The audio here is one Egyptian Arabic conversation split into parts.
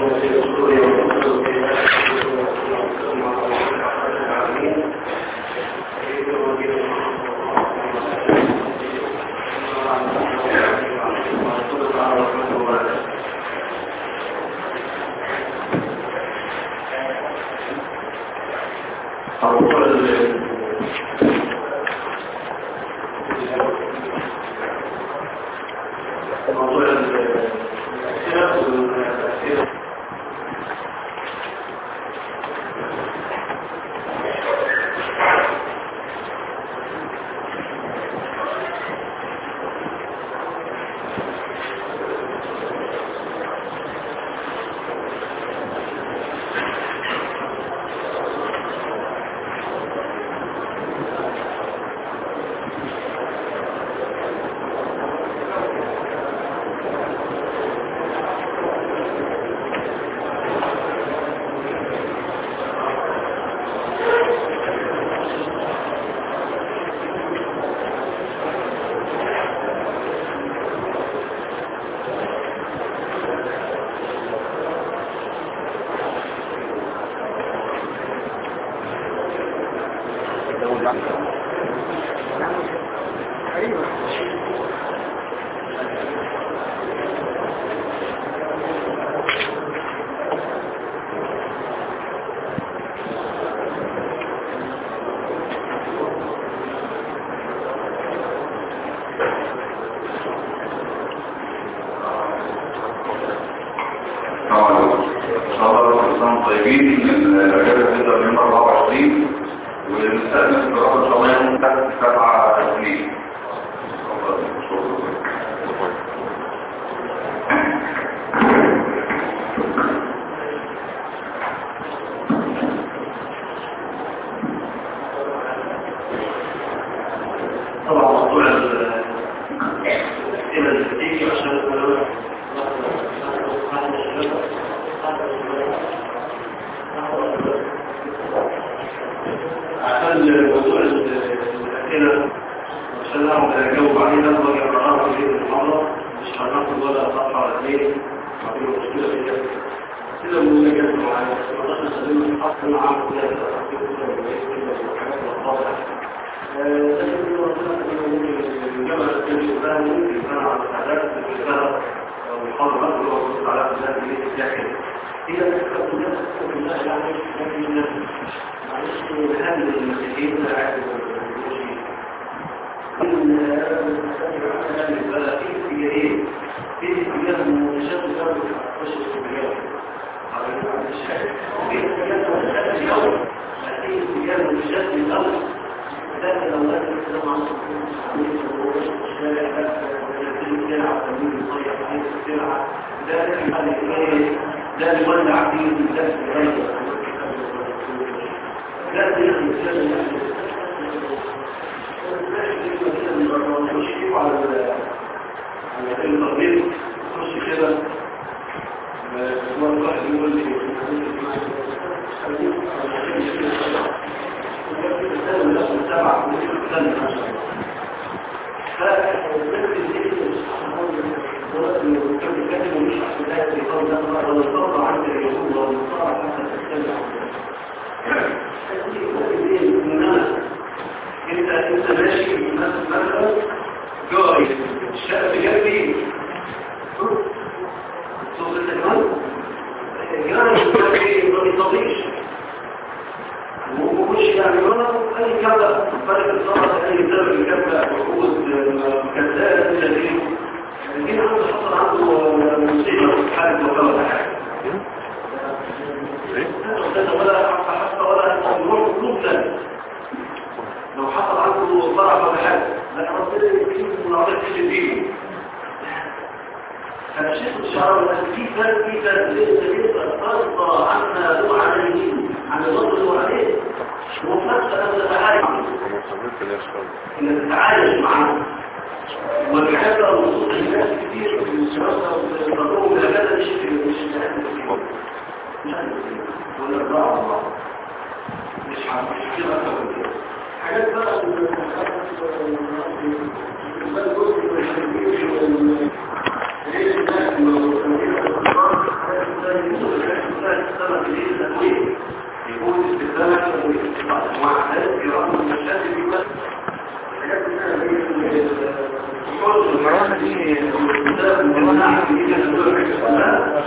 Thank you.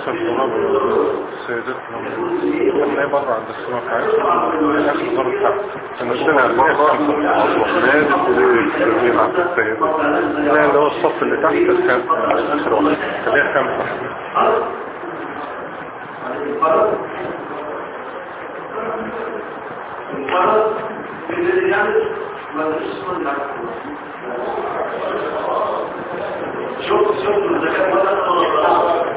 وصل طلاب سيدتنا احنا بره عند السماء بتاعتنا اخر ضرب تحت فنزلنا لا اللي هو الصف اللي تحت كان اخر واحد خليها خمسة شوف شوف الذكاء ولا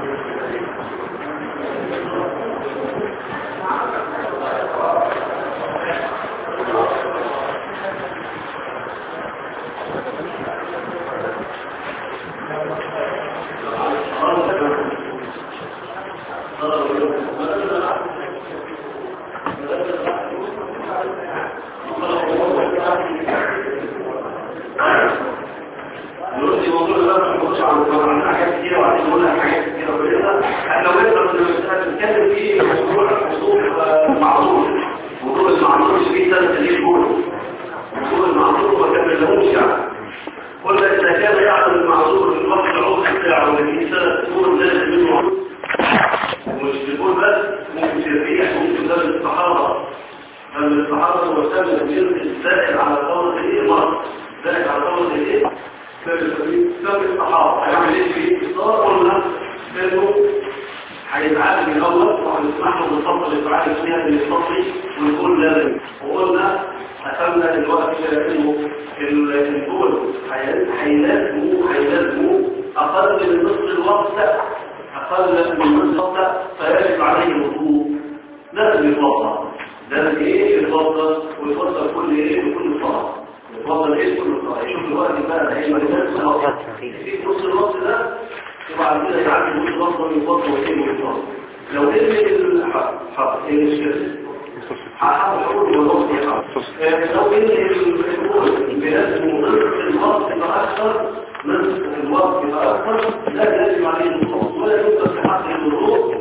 نرد موضوع ده نخش على عن حاجات كتير وبعدين نقول لك حاجات كتير وكده احنا نقدر نتكلم في موضوع الحصول المعروف موضوع المعروف اللي فيه سنه ليه شهور موضوع المعروف ما كملهوش يعني قلنا اذا كان يعلم المعذور في الوقت العرض بتاعه والذي سنه تكون لازم منه عذر ومش تكون بس ممكن تربيح ممكن ده الصحابه فمن الصحابه هو سبب الجنس الزائد على طاوله الايه مرض زائد على طاوله الايه سبب الصحابة هيعمل ايه في اصدار قلنا انه هيتعالج الاول وهنسمح له بالفضل يتعالج فيها بالفضل ونقول لازم وقلنا قسمنا دلوقتي انه الدول هيلازموا هيلازموا اقل من نصف الوقت اقل من نصف الوقت فيجب عليه الوضوء لازم يتوضا لازم ايه يتوضا ويفضل كل ايه وكل صلاه يتفضل ايه كله صحيح شوف الوقت بقى هي مجال في نص الوقت ده وبعد كده يعدي نص الوقت ويفضل ويتم ويفضل لو ان الحق ايه المشكله هحاول اقول بالوقت يا لو ان الامور بلازم نصف الوقت يبقى اكثر نصف الوقت يبقى اكثر لا لازم عليه الضغط ولا يقدر في حق الضغوط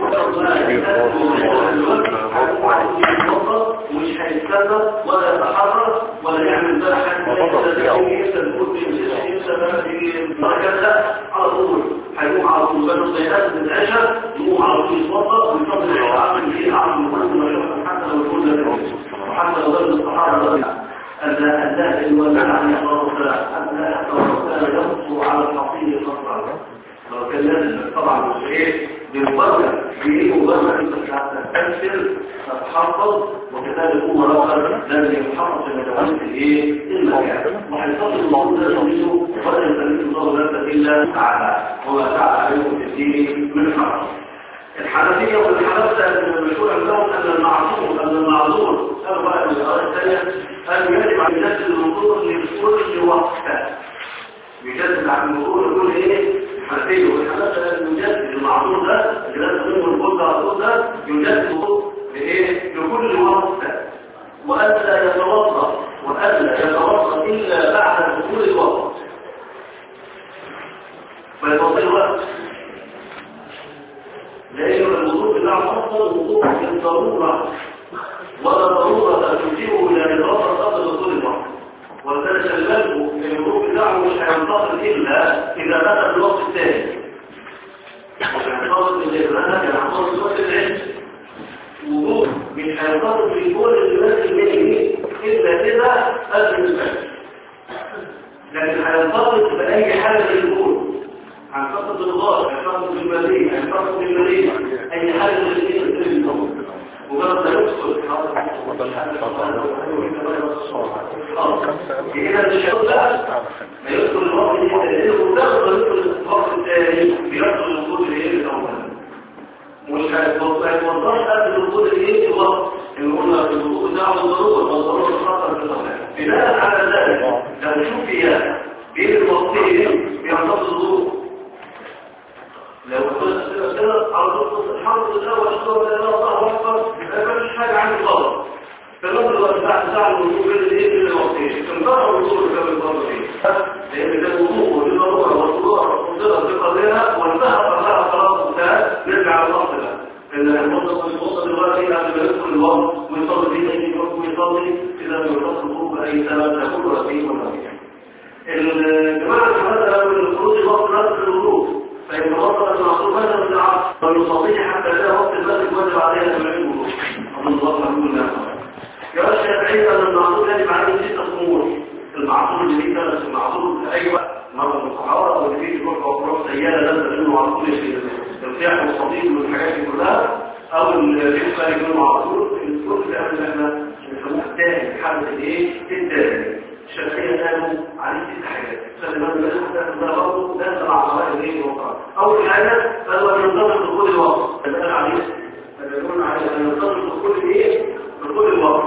مش هيستنى ولا يتحرك ولا يعمل ده حاجه على طول هيقوم على طول بس الصيحات من العشاء يقوم على طول يتوضا ويفضل العالم في عالم المهم حتى لو كنا حتى لو ضرب الصحابه أن الداخل والمعنى الله تعالى حتى لو كان يخطو على الحصيل خطرا لو كان لازم طبعا مش ايه بمبرر بايه مبرر انت تستكثر تتحفظ وكذلك هو الاخر لازم يتحفظ في مجالات الايه المكان وهيصل الموضوع ده تميزه ولا يسلم الله نفسه الا تعالى وما تعالى عليكم في الدين من حرج الحنفية والحنفية المشهور عندهم أن المعصوم أن المعذور أو بقى من الآية الثانية أن يجب على الناس الوضوء لكل وقت يجدد عن الوضوء لكل إيه؟ الحنفية والحنفية يجدد المعذور ده اللي لازم منه القدرة على القدرة يجدد لإيه؟ لكل وقت وألا يتوضأ وألا يتوضأ إلا بعد دخول الوقت فيتوضأ الوقت لأن الوضوء بتاعه أفضل وضوء بالضرورة ولا ضرورة تجيبه إلى إضافة قبل دخول الوقت ولذلك البلد الوضوء بتاعه مش هينتقل إلا إذا بدأ الوقت الثاني مش هينتقل إلا إذا بدأ ينتقل الوقت العلم وضوء مش هينتقل في كل الناس المهني إلا كده قبل الفجر لكن هينتقل بأي حاجة للوضوء هنفقد الغار هنفقد المدينة هنفقد المدينة أي حاجة من الاثنين الثاني الأول مجرد ما يدخل إذا الشيطان لا ما يدخل الوقت الثاني ودخل يدخل الوقت الثاني بيدخل الوقود الإيه الأول مش هيتوضحش قبل الوقود الإيه الوقت إن قلنا في الوقود ده ضرورة والضرورة خطر في الصلاة بناء على ذلك لو شوف فيها بين الوقتين بينتقل الظروف لو كنت كده على طول الحمد لله واشكر لله الله اكبر ما فيش حاجه عندي غلط فالنظر الوقت بعد ساعه الوضوء بين الايه بين الوقتين تنتظر الوضوء كما الضرب فيه لان ده الوضوء والضروره والضروره والضروره بقدرها وانتهى قدرها خلاص انتهى نرجع على الاصل بقى ان الموضوع الوسط دلوقتي قبل ما يدخل الوقت ويصلي فيه اي وقت ويصلي اذا ما يخلص الوضوء باي سبب تكون رسيم ولا الجماعه هذا من الخروج الوقت نفس الوضوء فإن وصل المعصوم هذا من العصر فيصلي حتى لا وقت المغرب وجب عليها سبعين وضوء أظن الله يقول لها يرى الشافعي أن المعصوم يجب عليه ستة أمور المعصوم اللي فيه ثلاث المعصوم في أي وقت مرة من الصحابة أو اللي فيه تروح أو تروح سيارة لازم منه على طول يشيل الارتياح والصديق والحاجات دي كلها أو اللي فيه خارج منه على طول الكل في أمر إحنا نسموه التاهي حالة الإيه؟ التاهي الشافعية قالوا عليه ست حاجات فالإمام مالك ده برضه ده مع صلاة الليل والقرآن أول حاجة فهو ينتظر دخول الوقت اللي قال عليه يقولون عليه أن ينتظر دخول الإيه؟ دخول الوقت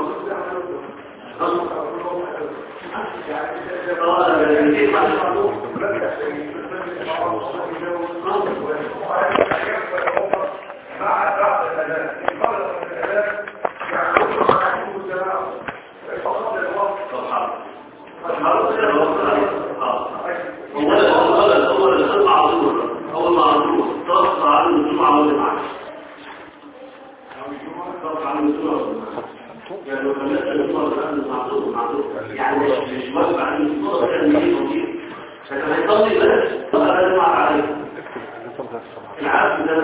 يعني مش موافق على المصطلح كان يجي فكان هيصلي بس طبعا لازم عليه العبد ده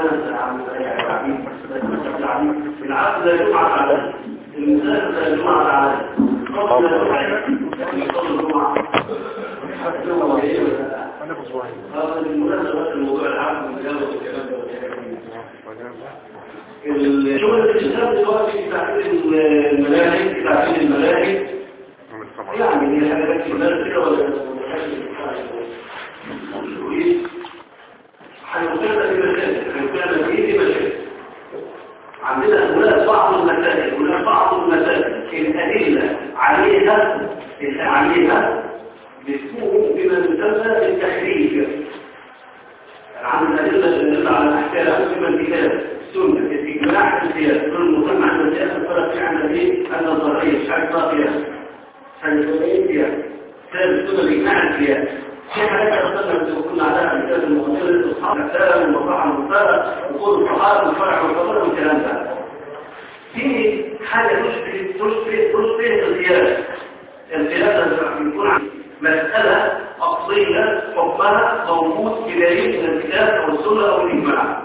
العبد ده جمعة عليه الإنسان ده جمعة عليه قبل يصلي الجمعة أنا بصباحي هذا بالمناسبة الموضوع العام والمجاوة والكلام ده الشغل الإسلام دلوقتي في تعديل الملاهي في تعديل الملاهي يعني هي حاجات كلها كده ولا هنقولنا في مشاكل هنقولنا في مشاكل عندنا هناك بعض المسائل هناك بعض المسائل الأدلة عليها عليها بتكون بما يسمى التحريف عن الأدلة اللي على الأحكام بما الكتاب السنة الإجماع القياس كل المهم عن القياس الفرق في عن ايه؟ أن الضرية مش عارف قياس فالجمعين قياس ثالث سنة الإجماع القياس في حاجات أصلا كنا عليها في كتاب المؤمنين الأصحاب الأسلام والمصلحة المختارة وقول الصحابة والفرع والفضل والكلام ده في حاجة تشبه تشبه تشبه القياس القياس يكون عن مسألة أصلية حكمها موجود في دليل من الكتاب أو السنة أو الإجماع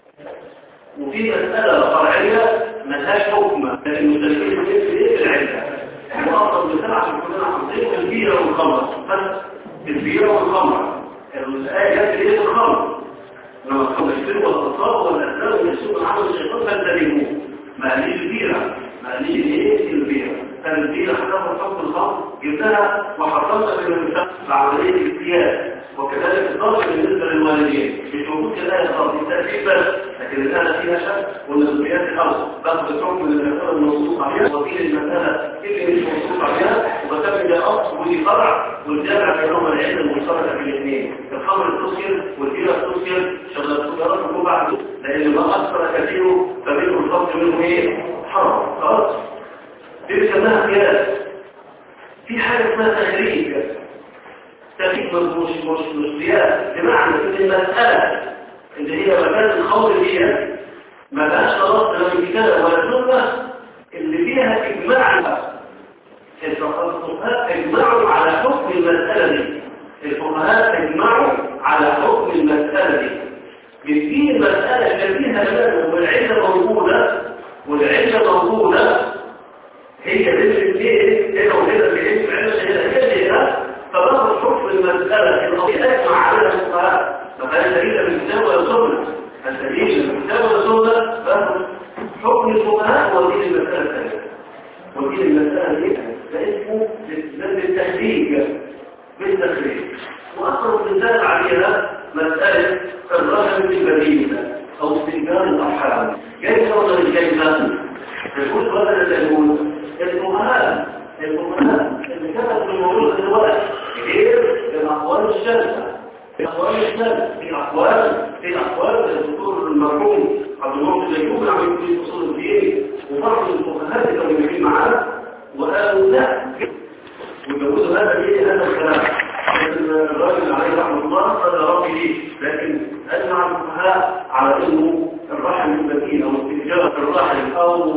وفي مسألة فرعية ملهاش حكم لكن المدلسين في ايه في العلة وأفضل مثال عشان كلنا حافظين البيرة والخمر بس البيرة والخمر الآية في ايه الخمر لما تخمر الشرب والأطفال والأسلام من السوق العمل الشيطان فانتبهوا ما قاليش البيرة ما قاليش ايه البيرة فالبيرة حتى حكم الخمر جبتها وحطمتها في المثال بعملية القياس وكذلك الضرب بالنسبة للوالدين مش موجود كده يا التأكيد بس لكن الآلة فيها شك والنسبيات الأرض باخد الحكم من المسألة الموصوف عليها وفي المسألة اللي مش موصوف عليها وبتم ده أصل ودي فرع والجامع بينهما العلم المشتركة في الاثنين الخمر التسكر والبيرة التسكر شغل السكرات وكل بعض لأن ما أكثر كثيره فبينه الفرق منه إيه؟ حرام خلاص دي بيسموها قياس في حاجة اسمها تخريج تخريج مش مش مش قياس بمعنى ان المسألة اللي هي مكان الخمر فيها ما بقاش خلاص لا من كتاب ولا سنة اللي فيها إجماع الفقهاء اجمعوا على حكم المسألة دي الفقهاء اجمعوا على حكم المسألة دي في المسألة اللي فيها لازم والعلة موجودة والعلة موجودة هي نسبة ايه هنا وهنا في علم علم هنا هنا هنا فباخد حكم المسألة القضية اجمع عليها الفقهاء فكان دليل من الكتاب ولا السنة الدليل من الكتاب ولا السنة باخد حكم الفقهاء ودين المسألة الثانية ودين المسألة دي فاسمه بالتخريج بالتخريج وأقرب مثال عليها مسألة الرجل بالمدينة أو استنجار الأرحام كيف وصل الكلمة؟ يقول بدل تقول الفقهاء الفقهاء اللي كانت في الموضوع دلوقتي غير الأقوال الشاذة الأقوال الشاذة في أقوال في أقوال الدكتور المرحوم عبد المنصور زيتون عم يقول في أصول الدين وبعض الفقهاء اللي كانوا يمشي معاه وقالوا لا وجوزوا هذا ايه هذا الكلام لكن الراجل عليه رحمه الله قال ربي ليه لكن اجمع الفقهاء على انه الرحم المتين او استنجاب الرحم او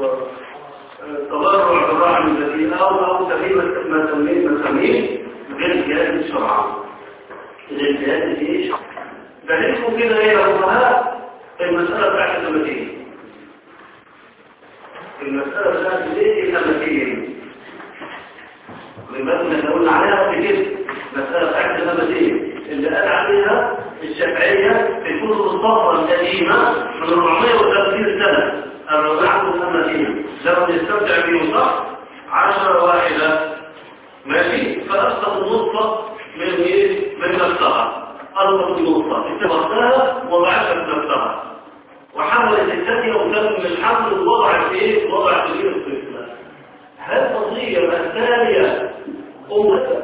تضرع الرحم المتين او او تميم مسمين مسمين غير جهاز الشرع غير جهاز ايه دليلكم كده ايه يا فقهاء المسألة الأمتين المسألة بتاعت الايه الأمتين من باب اللي قلنا عليها في كده مسألة بتاعت الأمتين اللي قال عليها الشافعية في الكتب الصفرة القديمة من 430 سنة الرابعة الأمتين لو يستمتع به صح عشرة واحدة ماشي فأسقط النصف من ايه من نفسها أسقط النصف اتبعتها وضعتها في نفسها وحملت الثانية وكان من الحمل وضعت ايه وضعت في الطفل هل القضية الثانية أمة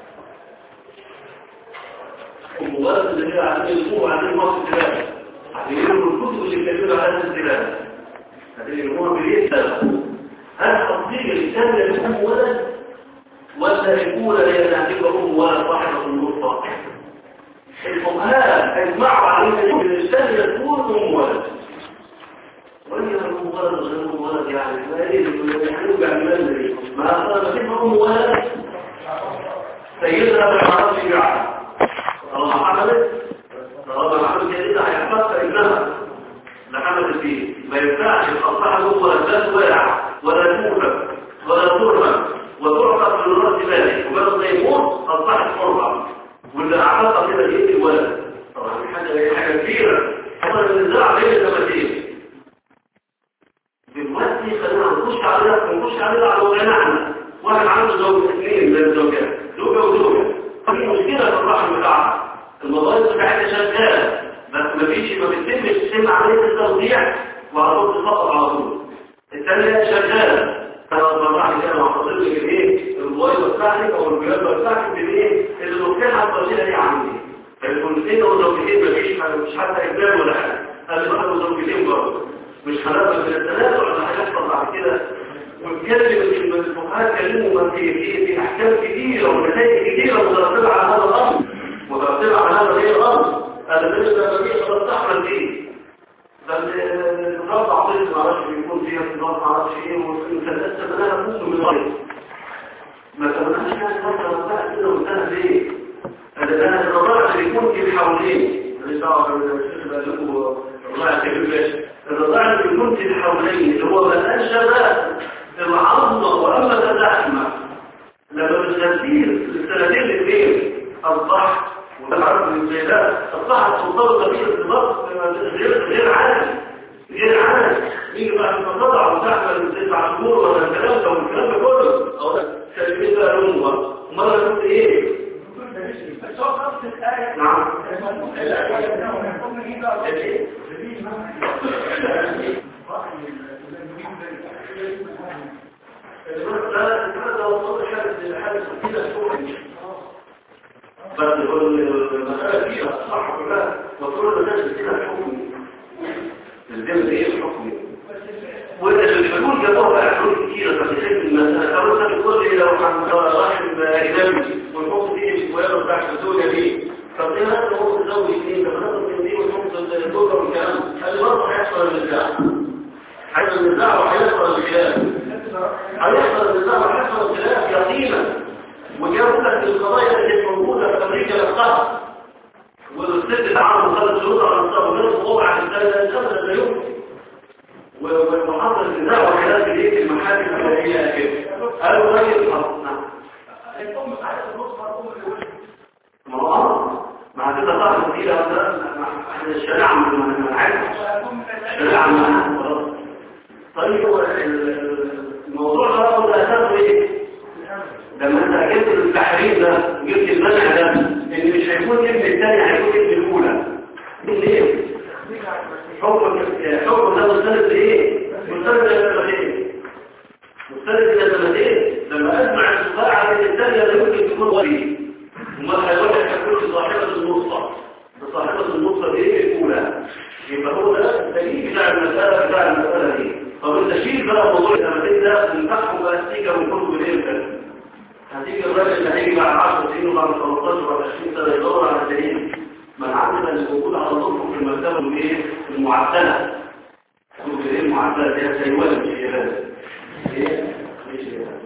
أم ولد اللي هي عن الأمور عن المصر الثلاثة هتجيبوا الكتب اللي كتبوا على هذا الثلاثة هتجيبوها بليه هل القضية الثانية لأم ولد ولا الأولى هي تعتبر أم ولد صاحبة النصف الفقهاء اجمعوا على ان الثانية تكون أم ولد وهي أم ولد غير أم ولد يعني ما يحلوك عن المنزل ما أصلا تبقى أم ولد سيدنا ما يعرفش يعرف طالما حملت طالما حملت جديدة هيحفظها ابنها لحملت فيه ما ينفعش الأصحاب هو لا توالع ولا توفى ولا ترمى وتعطى في الراس مالك وبدل ما يموت أصبحت حرة واللي أعطى كده يجي الولد طبعا حاجة حاجة كبيرة طبعا النزاع بين الأمتين دلوقتي خلينا نخش عليها نخش عليها على وضعنا احنا واحد عنده زوج اثنين من الزوجات زوجة وزوجة في مشكلة في الرحم بتاعها الموبايل بتاعتها شغالة بس مفيش ما بتتمش تتم عملية التوزيع وعلى طول تفقط على طول الثانية شغالة فبعد كده مع حضرتك الايه الموبايل بتاعتك او الجهاز بتاعتك بالايه اللي مفتاحها التوزيع دي عندي الكونتين وزوجتين مفيش مش حتى اجبار ولا حاجة قال بقى وزوجتين برضه مش هنقبل من الثلاثة ولا هيحصل بعد كده ونتكلم الفقهاء كلموا في في في احكام كثيره ونتائج كثيره مترتبه على هذا الامر مترتبه على هذا الايه الامر هذا بالنسبه للبقيه خلاص تحمل فيه بل نظام تعطيل ما اعرفش بيكون فيها نظام ما اعرفش ايه ومثلثه بناها فوق من الغير ما تبناش يعني مثلا بقى كده وسنه ليه؟ هذا الرضاعه اللي بيكون في الحوالين ماليش دعوه بالشيخ بقى لكم الله يعطيك الرضاعة اللي كنت الحولين اللي هو من أنشب العظمة وأما تزحمة لما بالتنسير السنتين الاثنين أصبح والعرض الزيدات أصبحت مرتبطة به ارتباط غير غير عادي غير عادي يجي بعد ما تضع وتحمل تسع شهور ولا الكلام ده والكلام ده كله أو كلمة بقى الأمة مرة كنت إيه؟ نعم بس يقول المسألة فيها صح كلها وكل المسألة فيها الحكم الزمن ايه الحكم والحلول جابوها بقى حلول كتيرة في شكل المسألة أول سنة تقول لي لو عن رحم أجنبي والحكم دي مش وياه بتاعت الزوجة دي طب ايه هذا هو الزوج اثنين طب هذا من دي والحكم الزوجة والكلام قال لي برضه هيحصل النزاع هيحصل النزاع وهيحصل الخلاف هيحصل النزاع وهيحصل الخلاف يقينا وجابوا لك القضايا اللي موجودة في أمريكا نفسها والست تعامل خلال الشروط على نفسها وغير وضع الإنسان لا يمكن ومحاضر النزاع وخلاف الايه المحاكم الأمريكية كده قالوا غير الحرب نعم الأم ساعتها النصف الأم اللي ما هو مع كده صاحب كتير احنا الشريعة من عارف الشريعة من خلاص طيب هو الموضوع ده هو اساسه ايه لما انت جبت التحريم ده جبت المنع ده ان مش هيكون ابن الثاني هيكون ابن الاولى ليه حكم حكم ده مستند لايه مستند للسنتين مستند للسنتين لما اسمع الفقهاء على الثانيه لا يمكن تكون ولي وما هيقول لك كل صاحبه النصه صاحبه النصه دي ايه الاولى يبقى هو ده الدليل بتاع المساله بتاع المساله دي طب انت شيل بقى موضوع السنتين ده ونفتحه بقى السيجا ونكون بالايه كده هتيجي الراجل اللي هيجي بعد 10 سنين وبعد 13 وبعد 20 سنه يدور على الدليل من عندنا اللي موجود على طرفه في المكتبه الايه المعدله شوف ايه المعدله دي زي ولد مش يلاد ايه مش يلاد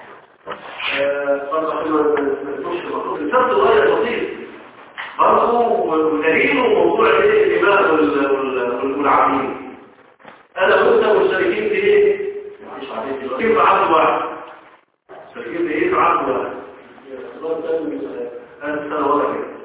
طبعا الفرق غير بسيط برضه ودليله موضوع الايه الدماء والعبيد انا وانت مشتركين في ايه مش عارف مشتركين في عقد واحد مشتركين في ايه في عقد واحد انا سنه ولا كده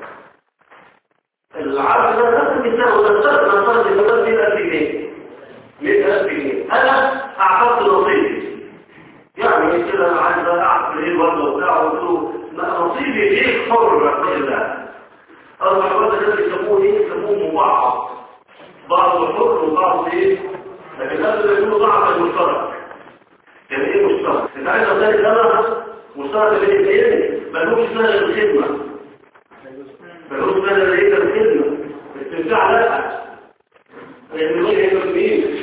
العقد ده نفس المثال وده اشترط من صارت المثال 100000 جنيه 100000 جنيه انا اعطيت نصيبي يعني كده انا عايز اعرف ايه برضه وبتاع وقلت له لا نصيبي ليك حر باذن الله اربع مرات ده بيسموه ايه يسموه مبعض بعض حر وبعض ايه لكن هذا بيقولوا بعض المشترك يعني ايه مشترك انت عايز ذلك انا مشترك بين الاثنين ملوش سنه الخدمه ملوش سنه الايه الخدمه استمتاع لا لان مش هيبقى مين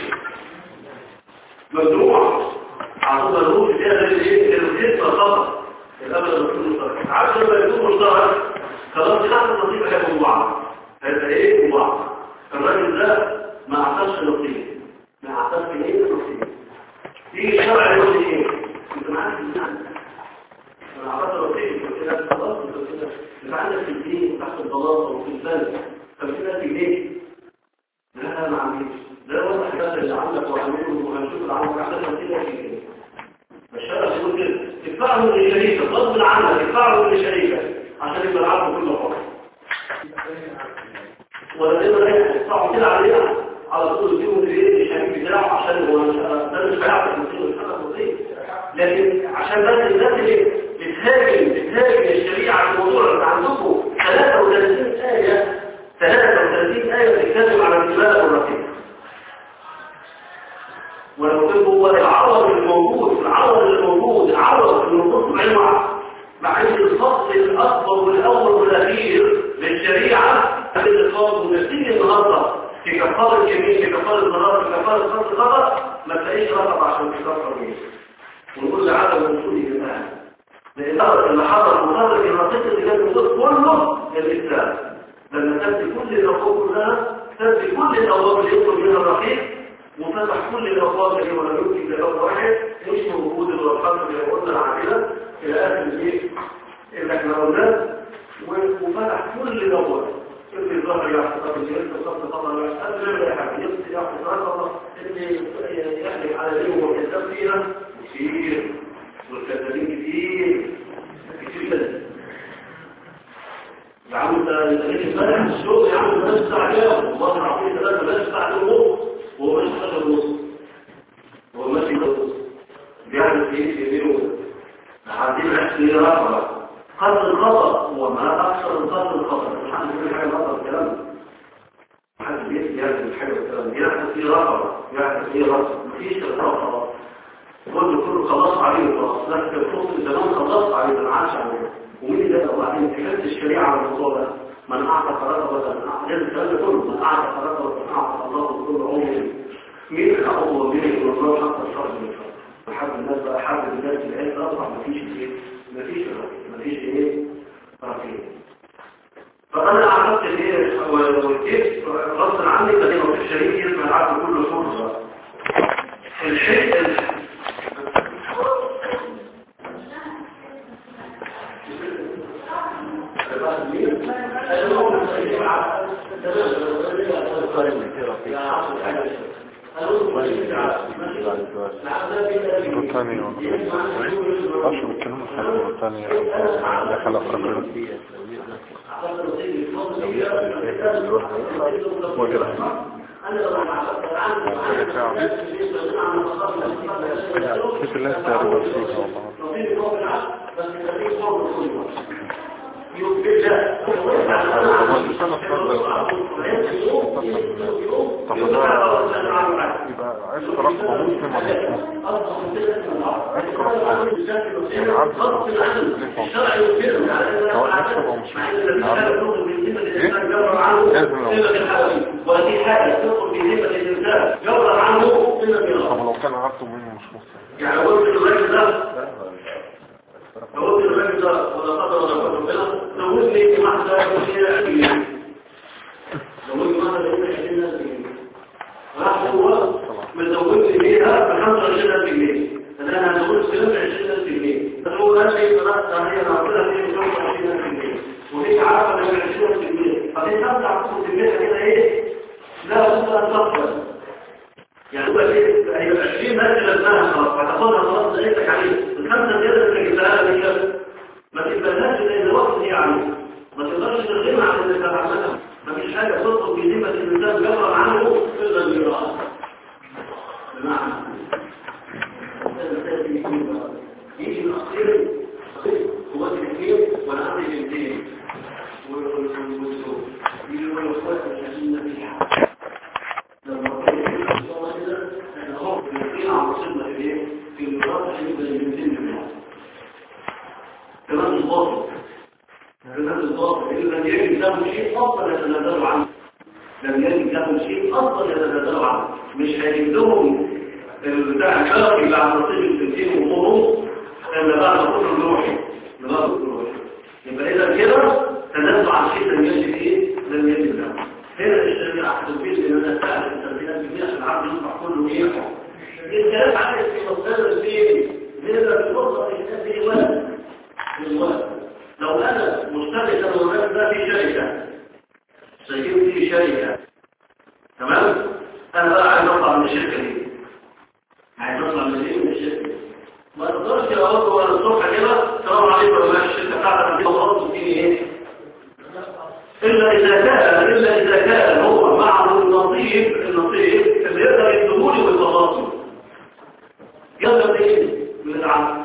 ممنوع عشان ملوش فيها الايه الخدمه فقط الامر المفروض مشترك عشان لما يكون مشترك خلاص تحت النصيب هيبقوا بعض هيبقى ايه بعض الراجل ده ما اعطاش نصيب ما اعطاش ايه نصيب في شرع يقول ايه انت معاك المعنى انا اعطاك نصيب كده خلاص انت كده انت عندك في الدين تحت البلاطه وفي البلد طب كده في ليه لا ما عملش ده واضح بس اللي عندك وعامله وهنشوف اللي عندك عندك كده في الشرع يقول كده ادفعه للشريكه غصب عنك ادفعه للشريكه عشان يبقى العقد كله حر ولا نقدر يدفعوا كده عليها على طول يجيبوا الايه الشريك بتاعه عشان هو ده مش هيعرف يمكنه الحاجه بسيطه لكن عشان بس الناس اللي بتهاجم بتهاجم الشريعه في الموضوع اللي عندكم 33 ايه 33 ايه بتتكلم على الجبال والرقيق ولو كان هو العرض الموجود العرض الموجود العرض الموجود مع مع ان الفصل الاكبر والاول والاخير للشريعه الخاص ونتيجه النهارده في كفاره اليمين في كفاره الضرر في كفاره الخط الخطا ما تلاقيش رقم عشان تكفر بيه ونقول لعدم وصوله الان لان اللي حصل مخرج المنطقه اللي كانت موجود كله الاسلام لما تبدي كل الابواب كلها تبدي كل الابواب اللي يدخل منها الرقيق وفتح كل الابواب اللي ولا يمكن الا باب واحد مش موجود الرقم اللي قلنا العامله الى اخر الايه اللي احنا قلناه وفتح كل الابواب اللي ظهر يحفظ الجلد وصف طبعا يحفظ لا يحفظ يحفظ يحفظ رقم اللي يحلف على ليه وكذاب فيها كتير والكذابين كتير كتير جدا يا عم انت انت ليك امبارح الشغل يا عم بلاش الساعه كام والله العظيم ثلاثه بلاش الساعه ونص وهو ماشي 11 ونص هو ماشي 11 ونص بيعمل ايه في يمينه عندنا احسن رقم قتل الخطأ وما أكثر القتل الخطأ محدش يقول حاجة غلط الكلام محدش بيسمي هذا الحاجة الكلام يحدث فيه رقبة يحدث فيه رقبة مفيش رقبة كله كله خلاص عليه خلاص لكن في وسط الزمان خلاص عليه ما عادش عليه ومين اللي ده والله انتهت الشريعة على الموضوع ده من أعطى رقبة من أعطى الكلام ده كله من أعطى رقبة من أعطى الله كل عمره مين اللي أعطى ومين اللي الله حتى الشرع من الشرع حب الناس بقى حب الناس العلم أطلع مفيش ايه مفيش رقبة مفيش ايه رقيب فانا اعرفت ايه والكيف غصب عني بدي ما فيش شريك يسمع العقل كله فرصه الشيء بريطانيا عشان بيتكلموا في بريطانيا دخل افريقيا وغيرها كيف الله تعرف فيها والله طب ده يبقى عشق رقم مسلم ولا مش مسلم عشق رقم يعني عبد سواء نفسه او مش طب لو كان عبده منه مش مسلم يعني قلت الراجل ده لو قلت الراجل ده ولا قدر ولا قدر ربنا لو قلت لي ما حدا يقول لي لو قلت ما حدا يقول لي راح هو مزودني بيها ب 25000 جنيه انا هزود كلام ب 20000 جنيه فهو قال لي خلاص هي انا قلت لها دي 25000 جنيه وهي عارفه ان 20000 جنيه فهي ترجع تاخد كميه كده ايه لا بد ان تفضل يعني هو كان شيء اصلا يتنازلوا عنه مش هيجيب لهم البتاع الشرقي اللي عن نصيب الستين ونص الا بعد ما كله نروحي نظام الروحي يبقى اذا كده تنازل عن شيء لم يجب ايه لم يجب له هنا الشريعه هتبين ان انا استعمل التربيات دي عشان العبد يصبح كله ايه الكلام عن الاستمرار فين نقدر نوصل الناس دي ولد من ولد لو انا مشترك انا والناس ده في شركه سيكون في شركه تمام انا بقى عايز اطلع من الشركه دي عايز اطلع من ايه من الشركه ما تقدرش اقول له الصبح كده السلام عليكم يا باشا الشركه بتاعتك دي خلاص تديني ايه الا اذا كان الا اذا كان هو معه النصيب النصيب اللي يقدر يديهولي بالتفاصيل يقدر ايه من العقل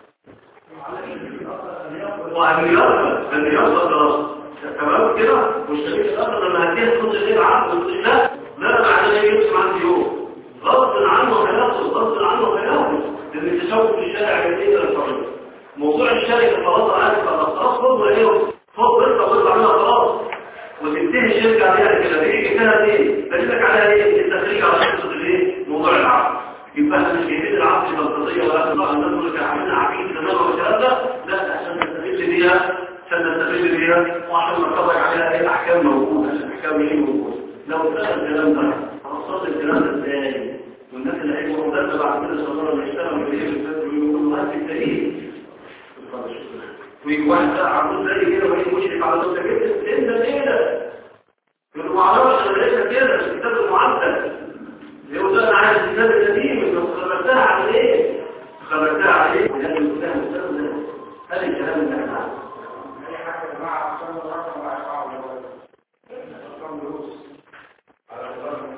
وأن يرفض أن يرفض خلاص تمام كده والشريك الآخر لما هديها تخش غير عقل وتقول لا لا بعدين يمشي عندي يوم غصب عنه هياخد غصب عنه هياخد لأن التشوق في الشارع يديه للفريق موضوع الشركة خلاص عارف خلاص خد وايه خد رزقة واطلع منها خلاص وتنتهي الشركة عليها كده دي كده دي بدلك عليها ايه التخريج على شخص الايه موضوع العقل يبقى احنا مش جايبين العقل البلطجية ولا الله الناس اللي عاملين عقيد تمام والكلام ده لا عشان نستفيد بيها عشان نستفيد بيها وعشان نطبق عليها ايه الاحكام موجوده عشان الاحكام ايه موجوده لو كان الكلام ده خصصت الكلام ده ازاي والناس اللي هيبقوا مدرسه بعد كده صغيره اللي يشتغلوا في ايه ويقولوا هات الدليل ويجي واحد بقى عمود زي كده وهي مشرف على نفسك انت انت ليه يقولوا ما اعرفش انا لقيتها كده في الكتاب المعدل يقول ده انا عايز الكتاب القديم انت خبرتها على ايه خبرتها على ايه ولكن الكتاب المستخدم هل الكلام اللي احنا عارفه اي حاجه يا جماعه عشان الرقم ما يقعش رقم دروس على الرقم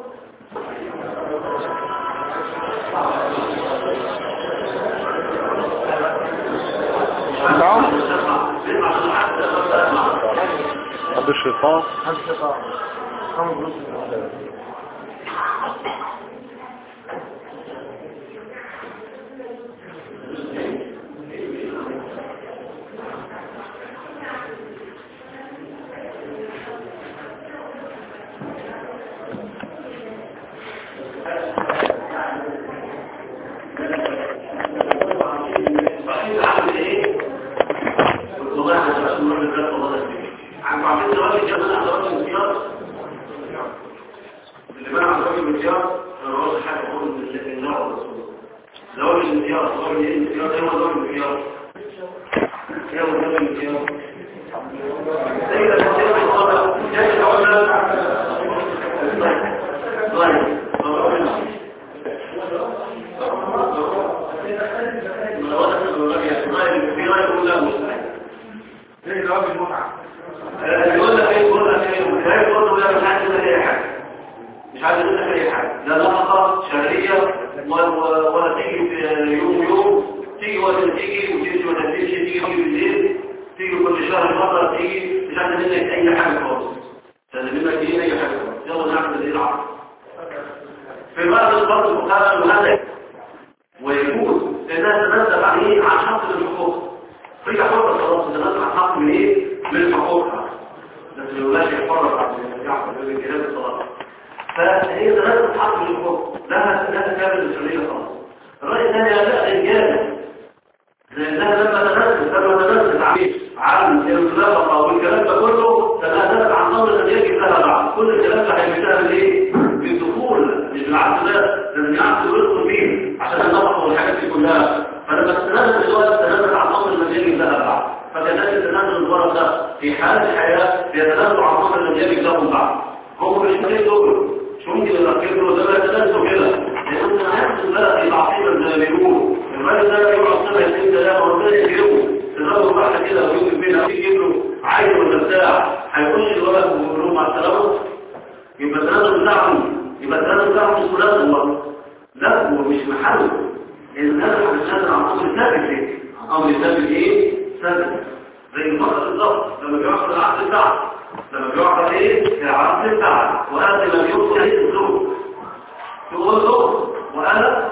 نعم عبد الشيطان يقول لك ايه يقول لك ايه وكيف برضه لا مش عايز يقول لك اي حاجه مش عايز يقول لك اي حاجه لا نفقه شهريه ولا ولا تيجي في يوم يوم تيجي ولا تيجي وتمشي ولا تمشي تيجي بالليل تيجي كل شهر مره تيجي مش عايز منك اي حاجه خالص عايز منك ايه اي حاجه خالص يلا نعمل ايه العقل في بعض الفرق المخالف المهلك ويكون انها تنزل عليه عن حق الحقوق هي حرة خلاص تنزل عن حق من ايه من حقوقها بس الولاش يحرر عن يعقل الجهاز الصلاة فهي تنزل حق من الحقوق لها لها كامل المسؤولية خلاص الرأي الثاني لا رجال لأنها لما تنزل لما تنزل عليه عن الخلافة والكلام ده كله تنزلت عن أمر الذي يجب لها بعد كل الكلام ده هيبتها من ايه؟ بالدخول مش بالعكس ده لازم يعرف يدخل فيه عشان النفق والحاجات دي كلها فلما تتنزل دلوقتي تنزل عن أمر الذي يجب لها بعد فكذلك تنزل الورق ده في حال الحياة بيتنزل عن أمر الذي يجب له بعد هم مش مالين دول مش ممكن يركب له ده يتنزل كده لأن هيحصل بقى في تعصيبا زي ما بيقولوا الراجل ده يقعد سنة يسين ثلاثة وربنا يكرمه تضربه واحدة كده ويجيب بينا يجيب له عيل ولا بتاع هيخش الولد ويقول لهم مع السلامة يبقى التنازل بتاعهم يبقى التنازل بتاعهم مش مناسب برضه لا هو مش محله لأن هذا الحدثات عن أمر ثابت ليه أمر ثابت إيه؟ ثابت زي المرأة بالظبط لما بيعقد العقد بتاعه لما بيعقد إيه؟ العقد بتاعه وهذا لم يوصل إيه الزوج تقول له وأنا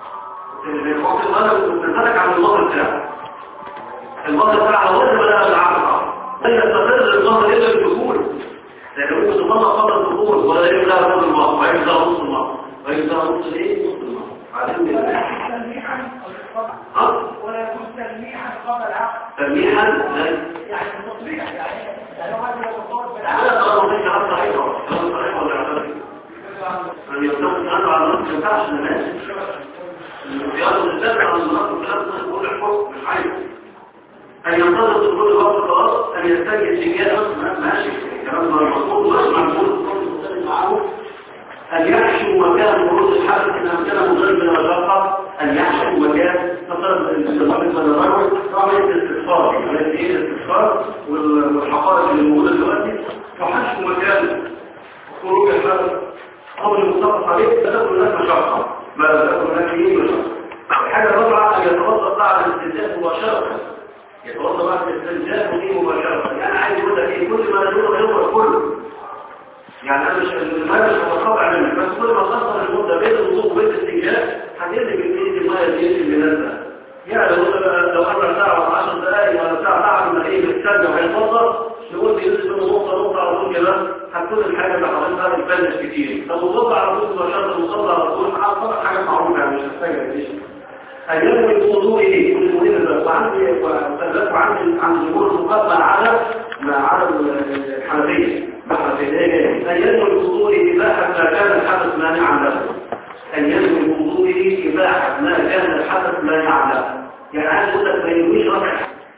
الوقت الغلب بتتلك عن المظهر بتاعه المظهر بتاعه وزن ولا العقد هي تستقر المظهر إلا بالدخول لأن ممكن تطلق قبل الدخول ولا يبلغ كل الماء ويبلغ نص الماء ويبلغ نص الايه نص الماء عارفين بالله تلميحا ها ولا يكون تلميحا قبل العقد تلميحا يعني تصريح يعني يعني هو هذا يتصور لا بالعقد لا مش عارف صحيح كلام صحيح ولا عارف أن يطلق عنه على النص ما ينفعش الناس الزيادة بالذات على النص الكلام ده يقول الحكم مش عايز أن ينتظر كل وقت خلاص أن يستجد سجاد ماشي الكلام ده المفروض ويسمع كل معه أن يحشو مكان ورود الحدث إن أمكنه غير من المشقة أن يحشو مكان فقط الاستفاق من الرجل رغم الاستفسار يعني إيه الاستفسار والحقائق اللي موجودة دلوقتي فحشو مكان خروج الحدث أو المتفق عليه لا تكون هناك مشقة ما لا تكون هناك إيه مشقة الحاجة الرابعة أن يتوسط بعد الاستنزاف مباشرة يتوسط بعد الاستنزاف ودي مباشرة يعني عايز يقول لك إيه كل ما ندور يوم كله يعني انا مش الماء مش متقطع منه بس كل ما تصل المده بين الوضوء وبين الاستنجاء هتقل بالايد الماء اللي اللي نازله يعني لو لو ربع ساعه ولا 10 دقائق ولا ساعه بعد ما ايه بتستنى وهيتوضا نقول ينزل منه نقطه نقطه على طول كده هتكون الحاجه اللي حضرتها بتبلش كتير طب وضوء على طول مباشره وصلى على طول طبعا حاجه معروفه يعني مش محتاجه دي أيام الوضوء إيه؟ المهم وعندي وعندي وعندي عند الجمهور المقدمة على ما على الحنفية أن ينوي الوضوء إباحة ما كان الحدث مانعا له أن ينوي الوضوء إباحة ما كان الحدث مانعا له يعني عايز أقول لك ما ينويش رفع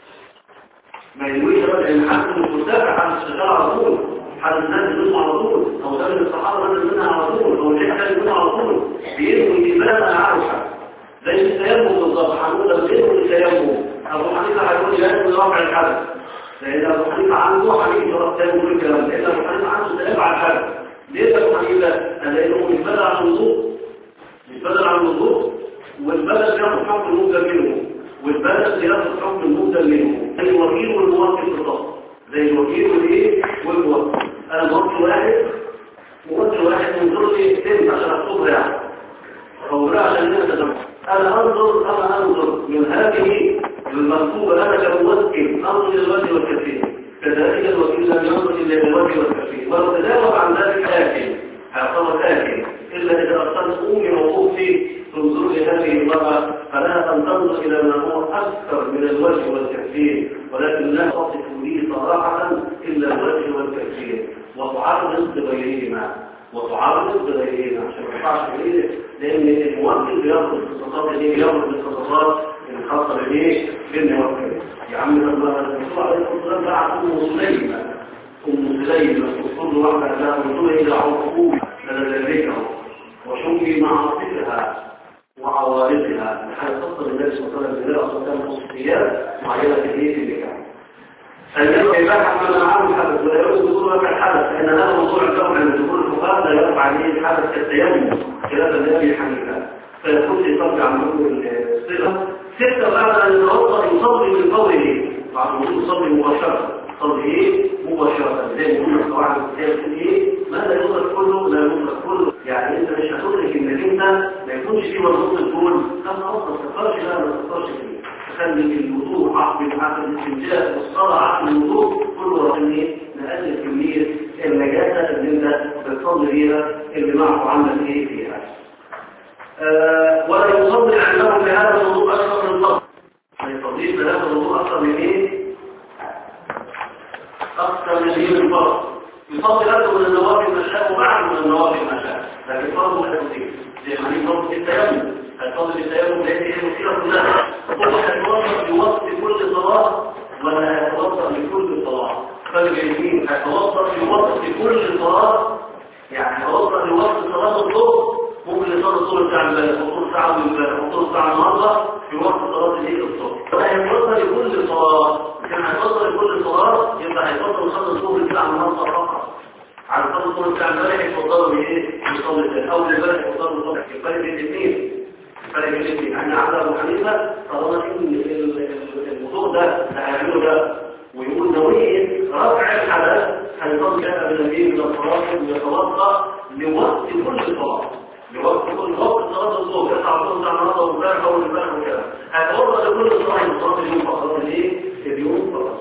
ما ينويش رفع الحدث مش مرتفع حدث شغال على طول حدث نازل منه على طول أو ده من الصحابة نازل منها على طول أو شيء كان منه على طول بينوي إباحة عارفة زي التيمم بالظبط هنقول ده بينوي التيمم أبو حنيفة هيقول ينوي رفع الحدث لأن أبو حنيفة عنده حديث ربطان كل الكلام لأن أبو حنيفة عنده سلام على الحدث ليه أبو حنيفة؟ لأنه يتبدل عن الوضوء يتبدل عن الوضوء والبدل ياخد حكم المبدل منه والبدل ياخد حكم المبدل منه زي الوكيل والموكل بالظبط زي الوكيل والايه والموكل أنا موكل واحد موكل واحد منظر لي سنت عشان أكتبها يعني أو عشان نتدبر أنا أنظر أنا أنظر من هذه المكتوبة أنا كموكل أنظر للوجه والكثير كذلك الوكيل لم ينظر إلى الوجه والكثير ولو تجاوب عن ذلك آكل يعتبر آكل إلا إذا أرسلت أمي وأختي تنظر لهذه المرأة فلا أن تنظر إلى ما هو أكثر من الوجه والكثير ولكن لا تصف لي صراحة إلا الوجه والكثير وتعرض بغيرهما وتعرض بغيرهما عشان ما ينفعش غيره لأن الموكل بياخد الاختصاصات اللي بياخد الاختصاصات الخاصة بالايه؟ بالموكل يا عم لما الرسول عليه الصلاة والسلام بعت أم سليمة أم سليمة كل واحدة لها رسول إلى عقوق لذلكه وشمي معاصفها وعوارضها لحد تصل النبي صلى الله عليه وسلم إلى أصلا خصوصيات معينة في البيت اللي كان أيضا إباحة من عام الحدث ولا يجوز دخول وقع الحدث لأن هذا موضوع الكون عند دخول الفقهاء لا يقع عليه الحدث كالتيمم خلاف النبي حنيفة فيكون يصلي عن نور الصلة ستة بعد أن يتوضأ يصلي من قوله بعد الوضوء يصلي مباشرة يصلي إيه؟ مباشرة زي ما قلنا قواعد الكتاب إيه؟ ما لا يدرك كله لا يدرك كله يعني أنت مش هتدرك إنك أنت ما يكونش فيه وضوء تقول أنا أصلا ما تفكرش لا ما تفكرش فيه تخلي الوضوء عقد عقد الاستنجاء والصلاة عقد الوضوء كله عشان ايه نقلل كمية النجاسة اللي انت بتصلي بيها اللي معه عنك ايه فيها آه ولا يصلي عنده بهذا الوضوء أكثر من الفضل ما يصليش بهذا الوضوء أكثر من ايه أكثر من ايه الفضل يصلي له من النوافل المشاء وبعد من النوافل المشاء لكن فرض لا يصير زي ما هي فرض التيمم الفضل بالتيمم ليس هي المشكلة كلها هو هيتوصل لوقت كل صلاة ولا هيتوصل لكل صلاة فالجميل هيتوصل لوقت كل صلاة يعني هيتوصل لوقت صلاة الظهر ممكن يصلي الظهر ساعة امبارح وطول ساعة من امبارح وطول ساعة النهارده في وقت صلاة الايه الصبح وهيتوصل لكل صلاة كان هيتوصل لكل صلاة يبقى هيتوصل يصلي الظهر ساعة النهارده فقط على صلاة الظهر ساعة امبارح يفضلوا بايه؟ يصلي تاني أول امبارح يفضلوا الصبح الفرق بين الاثنين فرق بين الاثنين يعني على ابو حنيفه طالما ان الموضوع ده هيعمله ده ويقول نوعيه رفع الحدث هيظل جاء بالنبي من الصلاه ويتوضا لوقت كل صلاه لوقت كل وقت صلاه الظهر يسعى الظهر على النهارده وامبارح اول امبارح وكذا هيتوضا لكل صلاه من صلاه اليوم فقط الايه؟ اليوم فقط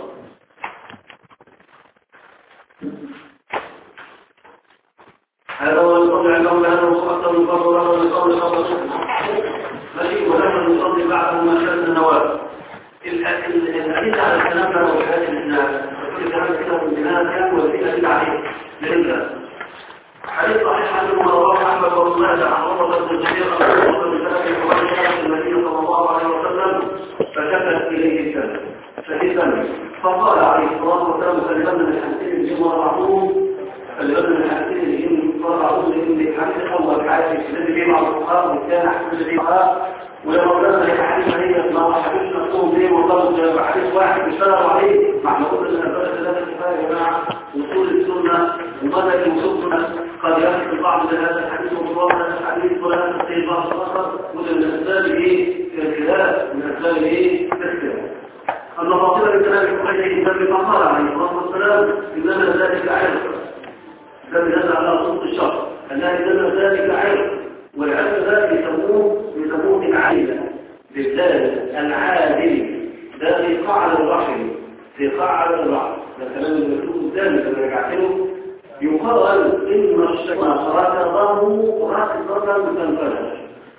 ولا يصلي قبل ماشي ولما يصلي بعده ما شاء النوافل الحديث على الكلام ده والحاجات اللي كل كلام كده من بناء كان وسيله كده عليه لله حديث صحيح عن رواه احمد بن الله عن عمر بن الزبير رضي الله عنه النبي صلى الله عليه وسلم فكتب اليه الكلام فإذا فقال عليه الصلاة والسلام فلبن الحديثين الجن ورعوه فلبن الحديثين الجن ورعوه لأن الحديث أول حديث الذي فيه مع الفقهاء والثاني حديث الذي فيه ولما قلنا لك حديث هي ما حديث مفهوم به وقال حديث واحد اشتغلوا عليه مع نقول ان الفرق ثلاثة كفاية يا جماعة وصول السنة ومدى الوصول قد يحدث البعض لهذا الحديث ومضاد هذا الحديث ولا يستطيع البعض الآخر وده من أسباب إيه؟ الخلاف من أسباب إيه؟ الخلاف أن باطل الكلام الحديث الذي قال عليه الصلاة والسلام إنما ذلك عرق لم يزل على صوت الشر أنها إنما ذلك عرق والعرق ذلك يسموه يسموه العائلة بالذات العادل ده في قاع الرحم في قاع الرحم ده كلام المكتوب قدامي لما رجعت له يقال إن الشيطان ركضه ركضة متنفذة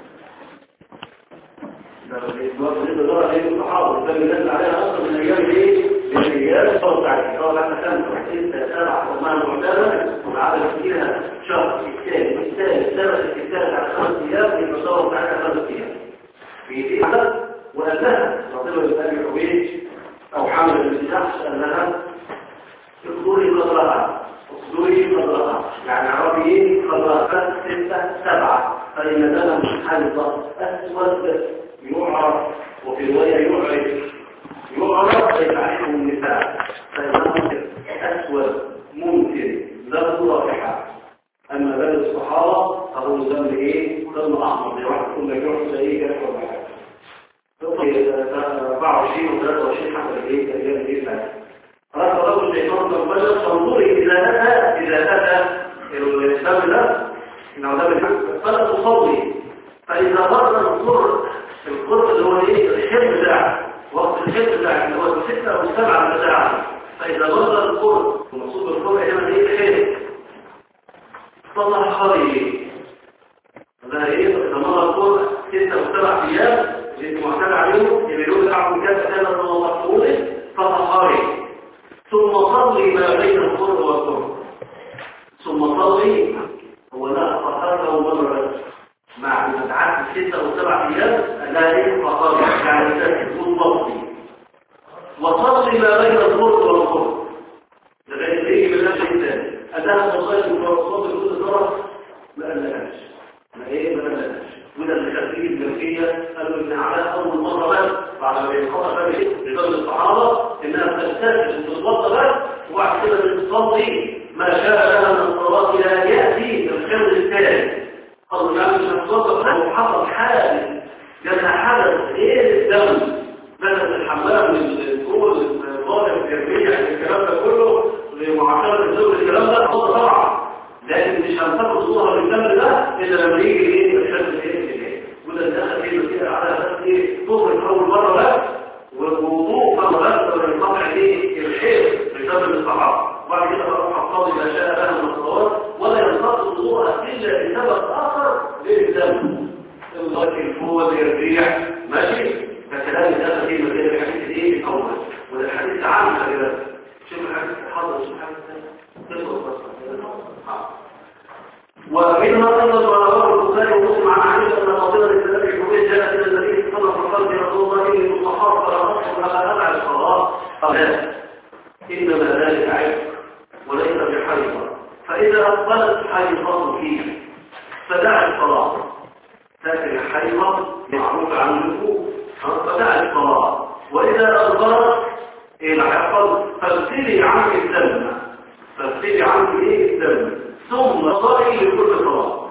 الصحابة ده اللي نزل عليها أصلا من أيام إيه؟ من أيام صوت عليه قال لك كان ستة سبع وما معتادة والعدد فيها شهر الثاني الثالث الثالث الثالث على خمس أيام يبقى صوت عليها خمس أيام في في عدد وقالها ربنا يسأل حبيب أو حامل الانتشاح أنها اصدري قدرها اصدري قدرها يعني عربي قدرها ستة سبعة فإن ذلك مش حالة أسود يعرف وفي رواية يعرف يعرف يتعرفه النساء فإنه أسود ممكن ذنب رافحة أما بلد الصحابة فهو ذنب إيه؟ ذنب أحمر زي واحد كل يعرف زي كده ولا حاجة 24 و 23 حسب الإيه؟ الأيام اللي فاتت خلاص رجل الشيطان تنبجر فانظري إذا أتى إذا أتى الإسلام ده إنه ده بالحق فلا تصلي فإذا مر القرب القرب اللي هو ايه الحب بتاعه وقت الحب بتاعه اللي هو الستة أو السبعة بتاعه فإذا مر القرب المقصود بالقرب هنا ايه الحب طلع خريج ده ايه إذا مر القرب ستة أو سبعة أيام اللي معتاد عليهم يبقوا لكم كذا كان الله مقبول فطهاري ثم صلي ما بين القرب والقرب ثم صلي هو لا طهارة مرة مع متعدد ستة أو سبع أيام لا يبقى يعني تكون ضبطي وصل ما بين الظهر والظهر لغاية يجي من نفس الثاني أنها تصلي وصل كل ضرر ما قالهاش ما إيه ما قالهاش وده اللي خلفيه الملكية قالوا إن على أول مرة بس بعد ما ينقطع بقى لدرجة الصحابة إنها تستجد وتتوضى بس وبعد كده تصلي ما شاء لها من الصلاة لا يأتي الخير الثاني قالوا يعني مش هتصدق لو حصل حادث جانا حدث ايه الدم مثلا الحمام الكول الظاهر الجرمية الكلام ده كله لمعاشرة الزوج الكلام ده هو طبعا لكن مش هنتقل صورها بالدم ده الا لما يجي ايه الشمس ايه ايه وده دخل فيه مسيرة على اساس ايه طهر اول مرة بس والوضوء مرة بس لما ينقطع ايه الحيض بسبب الصحابة وبعد كده بروح اصلي ما شاء لها من الصلوات ولا ينقطع وضوءها الا لسبب اخر للدم الغد الفول الريح ماشي فكلام ده في مجال الحديث الايه الاول وده الحديث عام كده شوف الحديث حاضر شوف الحديث تذكر بس ومنها ايضا رواه البخاري ومسلم عن عائشه ان فاطمه بنت ابي حبيب جاءت الى النبي صلى الله عليه وسلم يا رسول الله اني مستحاض فلا اصبر على ادع الصلاه قال لا انما ذلك عيب وليس بحيضه فاذا اقبلت حيضه فيه فدع الصلاه لكن الحيضه معروف عن الوقوف فدع الصلاه واذا اصبرت ايه اللي هيحصل فاغسلي عنك الدم فاغسلي عنك ايه الدم ثم صلي لكل صلاه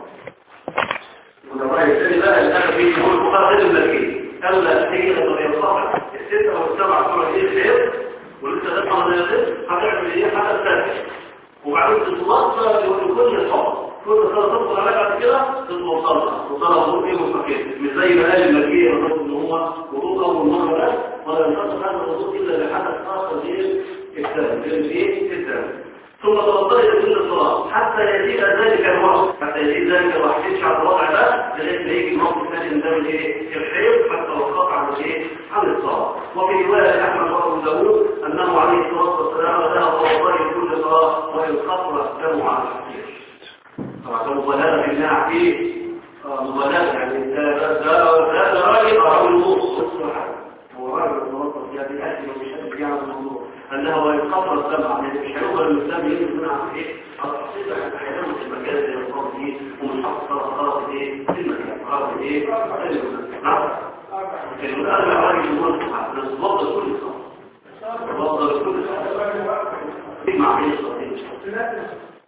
وده راي الثاني بقى الاخر فيه يقول الفقهاء غير الملكيه قال لا هي لما ينصح السته والسبعه بتوع ايه الخير ولسه تطلع من الخير هتعمل ايه حاجه ثانيه وبعدين تتوصل لكل صلاه كل صلاه تدخل عليك بعد كده تتوصلها وصلاه وضوء ايه مستقيم مش زي ما قال الملكيه بالظبط ان هو وضوء اول مره بس ولا ينقص هذا الوضوء الا لحدث اخر غير الدم غير ايه الدم ثم توضئ لكل صلاة حتى يزيد ذلك الوقت حتى يزيد ذلك الوقت تمشي على الوضع ده لغايه ما يجي الموقف الثاني من ذوي الايه الحيض حتى وقف عن الايه عن الصلاة وفي رواية احمد وابو داوود انه عليه الصلاة والسلام ذهب توضئ لكل صلاة وينقطع الدم على الحقيقة طبعا ده مبالغة في الناع فيه مبالغة يعني ده ده ده ده راجل او النص هو راجل موظف في هذه الاكل ومش قادر يعمل الموضوع انه ينقطع الدم يعني مش هيقدر الانسان يجي من عن ايه التصيب احيانا في المكان اللي يصاب فيه ومش حاطط خلاص ايه في المكان خلاص ايه نعم الكلمة ارجع راجل موظف بس بفضل كل صلاة بفضل كل صلاة مع ايه صلاة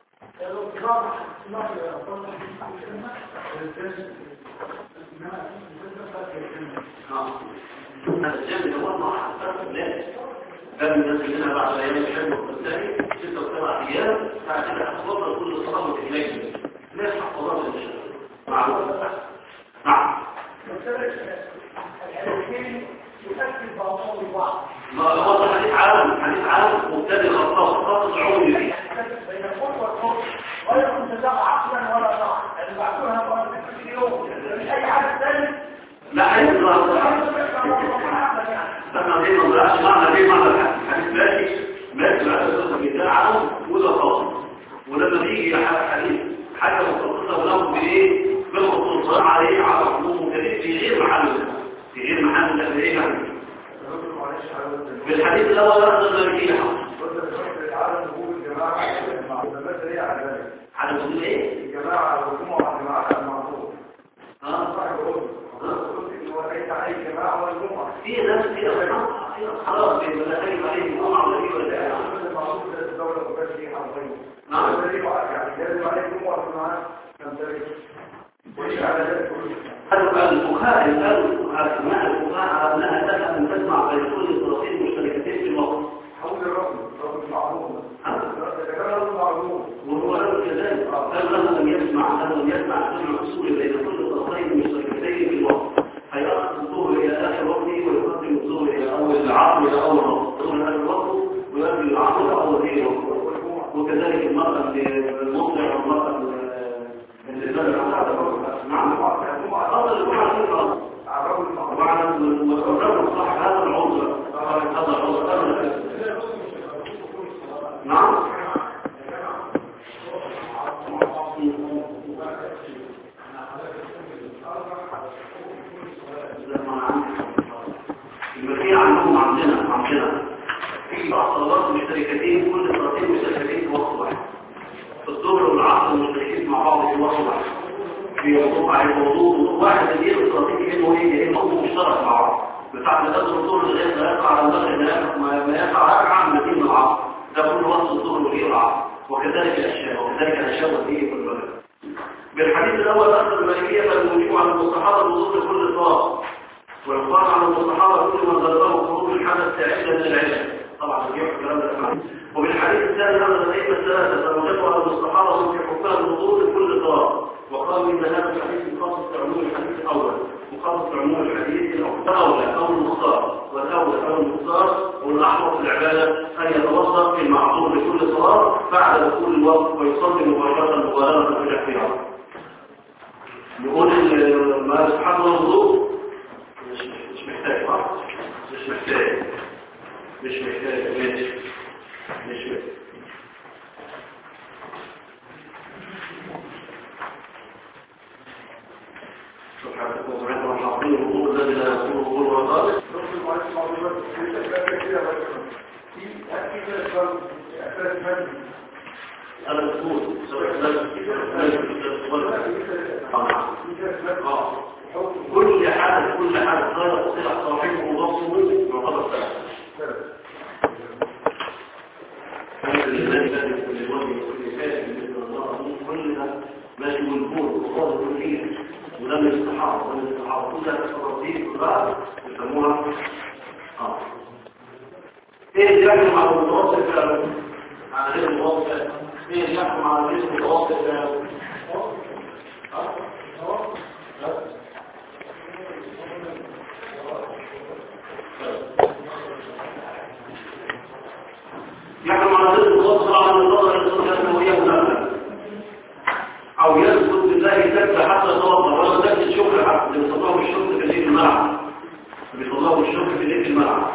الجنة هو ما حصلت لا كان الناس اللي هنا بعد ايام الحلم والثاني ستة وسبع ايام بعد كده هتفضل كل صلاة وتلاقي ناس حفظات الشيء معلومة نعم ما هو حديث عام حديث عام مبتدئ خطاط خطاط العمر فيه ولا كنت تدع عقلا ولا ضع اللي بعدها ولا في اليوم مش اي حاجه ثانيه لا حديث لما دي ما بقاش معنى دي معنى الحديث ماشي ماشي على اساس الميزان عام وده خاص ولما بيجي حديث حاجه مخصصه له بايه بالخصوص عليه على عموم كبير في غير محل في غير محل ده ايه يعني في الحديث الاول اخذ ما بيجي على وجود ايه الجماعة والجمعة والجماعات المعروف ها صاحب قلت قلت إن هو ليس عليه الجماعة والجمعة في ناس كده خلاص بيبقى خايف عليه الجمعه ولا ايه ولا ايه المعروف ده الدولة وبس فيه حرفين نعم يعني لازم عليه الجمعة والجماعات تمتلك وليس على ذلك كله هذا الفقهاء الآن الفقهاء مع الفقهاء على أنها لك أن تجمع بين كل طرفين مشتركتين في الوقت حول الرقم رقم معروف تتكلم المعروف وهو له كذلك قال له لم يسمع له لم يسمع جمع الأصول بين كل طرفين مشتركتين في الوقت هيأخذ الظهر إلى آخر وقته ويقدم الظهر إلى أول العصر إلى أول وقت ثم هذا الوقت ويؤدي العصر إلى أول غير وقت وكذلك المرأة الموضع والمرأة اللي زال نعم أفضل الجمعة في الأرض عرفوا المعروف ومعنى الرجل صح هذا العذر هذا العذر نعم المسيح عندهم عندنا عندنا في بعض صلوات مشتركتين كل صلاتين مشتركتين في وقت واحد الظهر والعصر مشتركين مع بعض في وقت واحد في وضوء عليه وضوء وضوء واحد اللي الصلاتين كانوا ايه كانوا وضوء مشترك مع بعض بتاع ما تدخل الظهر لغايه ما يقع على المغرب ما ما يقع ركعه من مدينه العصر ده كل وقت الظهر وغير العصر وكذلك الاشياء وكذلك الاشياء والدين في المغرب بالحديث الاول اخذ المالكيه فالوجوب على المستحاضه الوضوء لكل صلاه ويقال على المستحاضه كل من غلبه خروج الحدث عده من العلم طبعا الجمع الكلام ده اسمع وبالحديث الثاني هذا الائمه الثلاثه فالوجوب على المستحاضه في حكام الوضوء لكل صلاه وقالوا ان هذا الحديث مخصص عموم الحديث الاول مخصص عموم الحديث الاولى او المختار والاول او المختار والاحوط في العباده ان يتوسط في المعصوم لكل صلاه بعد دخول الوقت ويصلي مباشره مبالغه في الاحتياط نقول ما سبحان الله الوضوء مش مش محتاج صح؟ مش محتاج مش محتاج ماشي مش محتاج سبحانك وتعالى الحاضرين الوضوء الذي لا يكون وضوء وطارق رقم المعروف معروف ليس كذا كده بس في أكيد أسباب أسباب مادي هذا الأصول سواء كل حدث كل حدث لا يستطيع صاحبه وضبطه يعتبر سبب ماشي والبول وصاد الكلية وده من الصحابة وده من الصحابة كلها تصرفين كلها يسموها اه ايه اللي يحكم على المتوسط فعلا على غير المتوسط ايه اللي يحكم على غير المتوسط فعلا يحكم على غير المتوسط على النظر الشوك في الليل في الملعب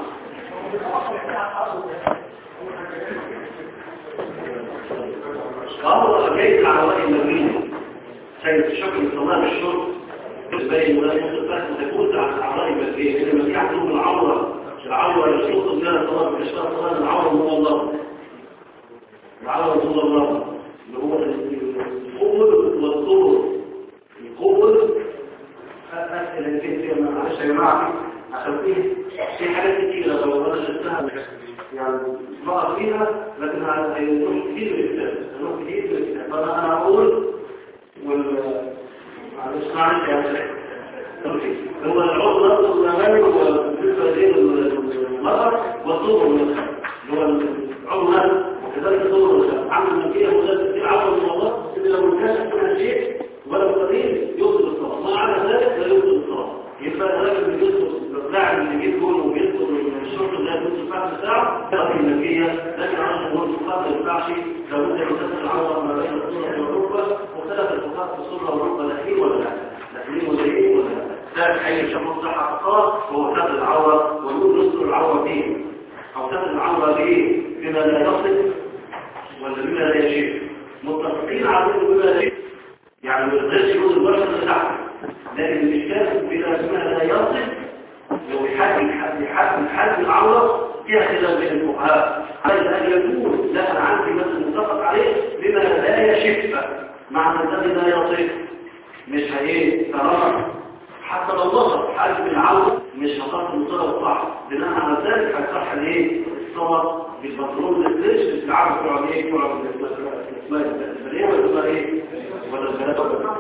اه جاي على رأي المبين شايف الشوك من صلاة الشرب باين ولا يوصل فاتح تكون على رأي المبين لما في عندهم العورة العورة يشوط بها صلاة كشفاء صلاة العورة هو الله العورة هو الله اللي هو القبل والطور القبل أسئلة كتير معلش يا جماعة عشان فيه في حاجات كتيرة لو أنا شفتها يعني بقى فيها لكن هيكون كتير من الكتاب هيكون كتير من الكتاب فأنا أنا أقول وال معلش معلش يا شيخ هو العضو نفسه الأمامي وبالنسبة للمرأة والصور والنسخة هو العضو نفسه وكذلك الصور والنسخة عمل الملكية مجرد في عضو من الله إذا لو انتشت من شيء ولو قليل يوصل الصلاة ما على ذلك لا يوصل الصلاة يبقى الراجل اللي بيدخل اللاعب اللي بيجيب جول وبيدخل من الشرطة اللي هتدخل بعد ساعة تأتي الملكية لكن عشان جول الصلاة ما ينفعش لابد أن يكسر العضو ما بين الصورة والركبة واختلف الفقهاء في الصورة والركبة الأخير ولا لا؟ الأخير ولا إيه ولا لا؟ ذلك حي شخص صحة الصلاة وهو ستر العورة ونقول نستر العورة به أو ستر العورة به بما لا يصف ولا بما لا يجب متفقين على بما لا يجب يعني ما يقدرش يقول البشر اللي تحت لكن الإشكال بما بما لا يصف لو يحدد حد يحدد حد العورة فيها خلاف بين الفقهاء عايز أن يكون لا أنا عندي مثل متفق عليه بما لا يشف معنى الذي لا يصف مش هي تمام حتى لو ظهر حجم العودة مش هتعرف المصدر الصح بناء على ذلك هتصح الايه الصور بالبطلون الفليش بالعرض بتوع ايه بتوع الاسماء الاسماء ولا اسماء ايه ولا الثلاثه ولا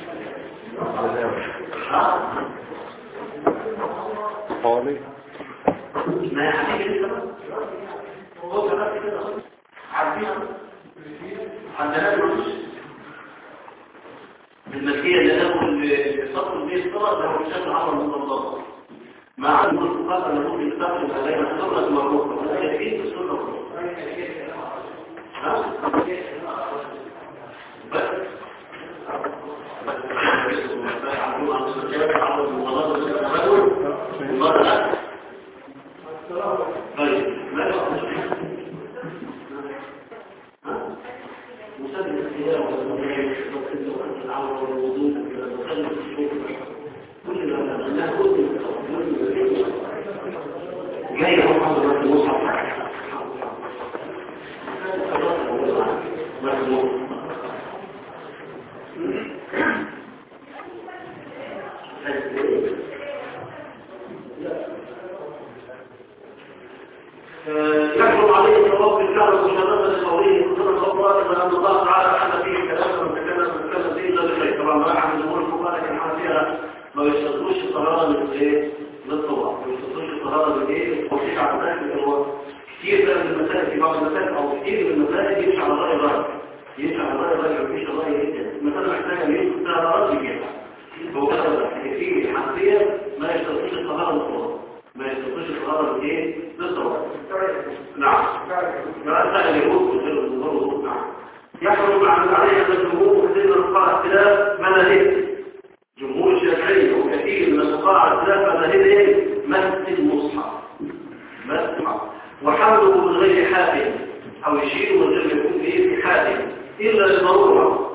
حوالي ما يعني كده هو كده كده عارفين عندنا مش الملكية اللي له الصف دي الصلاة ده هو بشكل عمل مطلق ما عنده الفقهاء أن يكون يستخدم عليها السنة المعروفة ولا يكفي السنة ها؟ بس طيب ماذا مسبب الاختيار والتضييع والعمل والوضوء والمخلف الشكر كل ما نحن كل جاي محمد رب المصحف يحرم عليه الطواف بالكعبة مجرد لقوله صلى الله عليه وسلم ان الله تعالى حل فيه كلام من تكلم من تكلم فيه الا بالخير طبعا ما احد الامور الفقهاء لكن حنفيها ما يشترطوش الطهاره من الايه؟ للطواف ما يشترطوش الطهاره من ايه؟ وفيك على ذلك هو كثير من المسائل في بعض المسائل او كثير من المسائل يمشي على راي الراجل يمشي على راي الراجل مفيش راي جدا المساله محتاجه ان يمشي فيها راي جدا هو كده في الحنفيه ما يشترطوش الطهاره للطواف ما يستطيعش القرار الايه للصواب نعم ما اسال اليهود وغير الظهور نعم يحرم عن عليه ان الجمهور كثير من الفقهاء اختلاف مذاهب جمهور الشافعيه وكثير من الفقهاء اختلاف مذاهب مس المصحف مس المصحف وحمله من غير حاكم او يشيله من غير يكون فيه في حاكم الا لضروره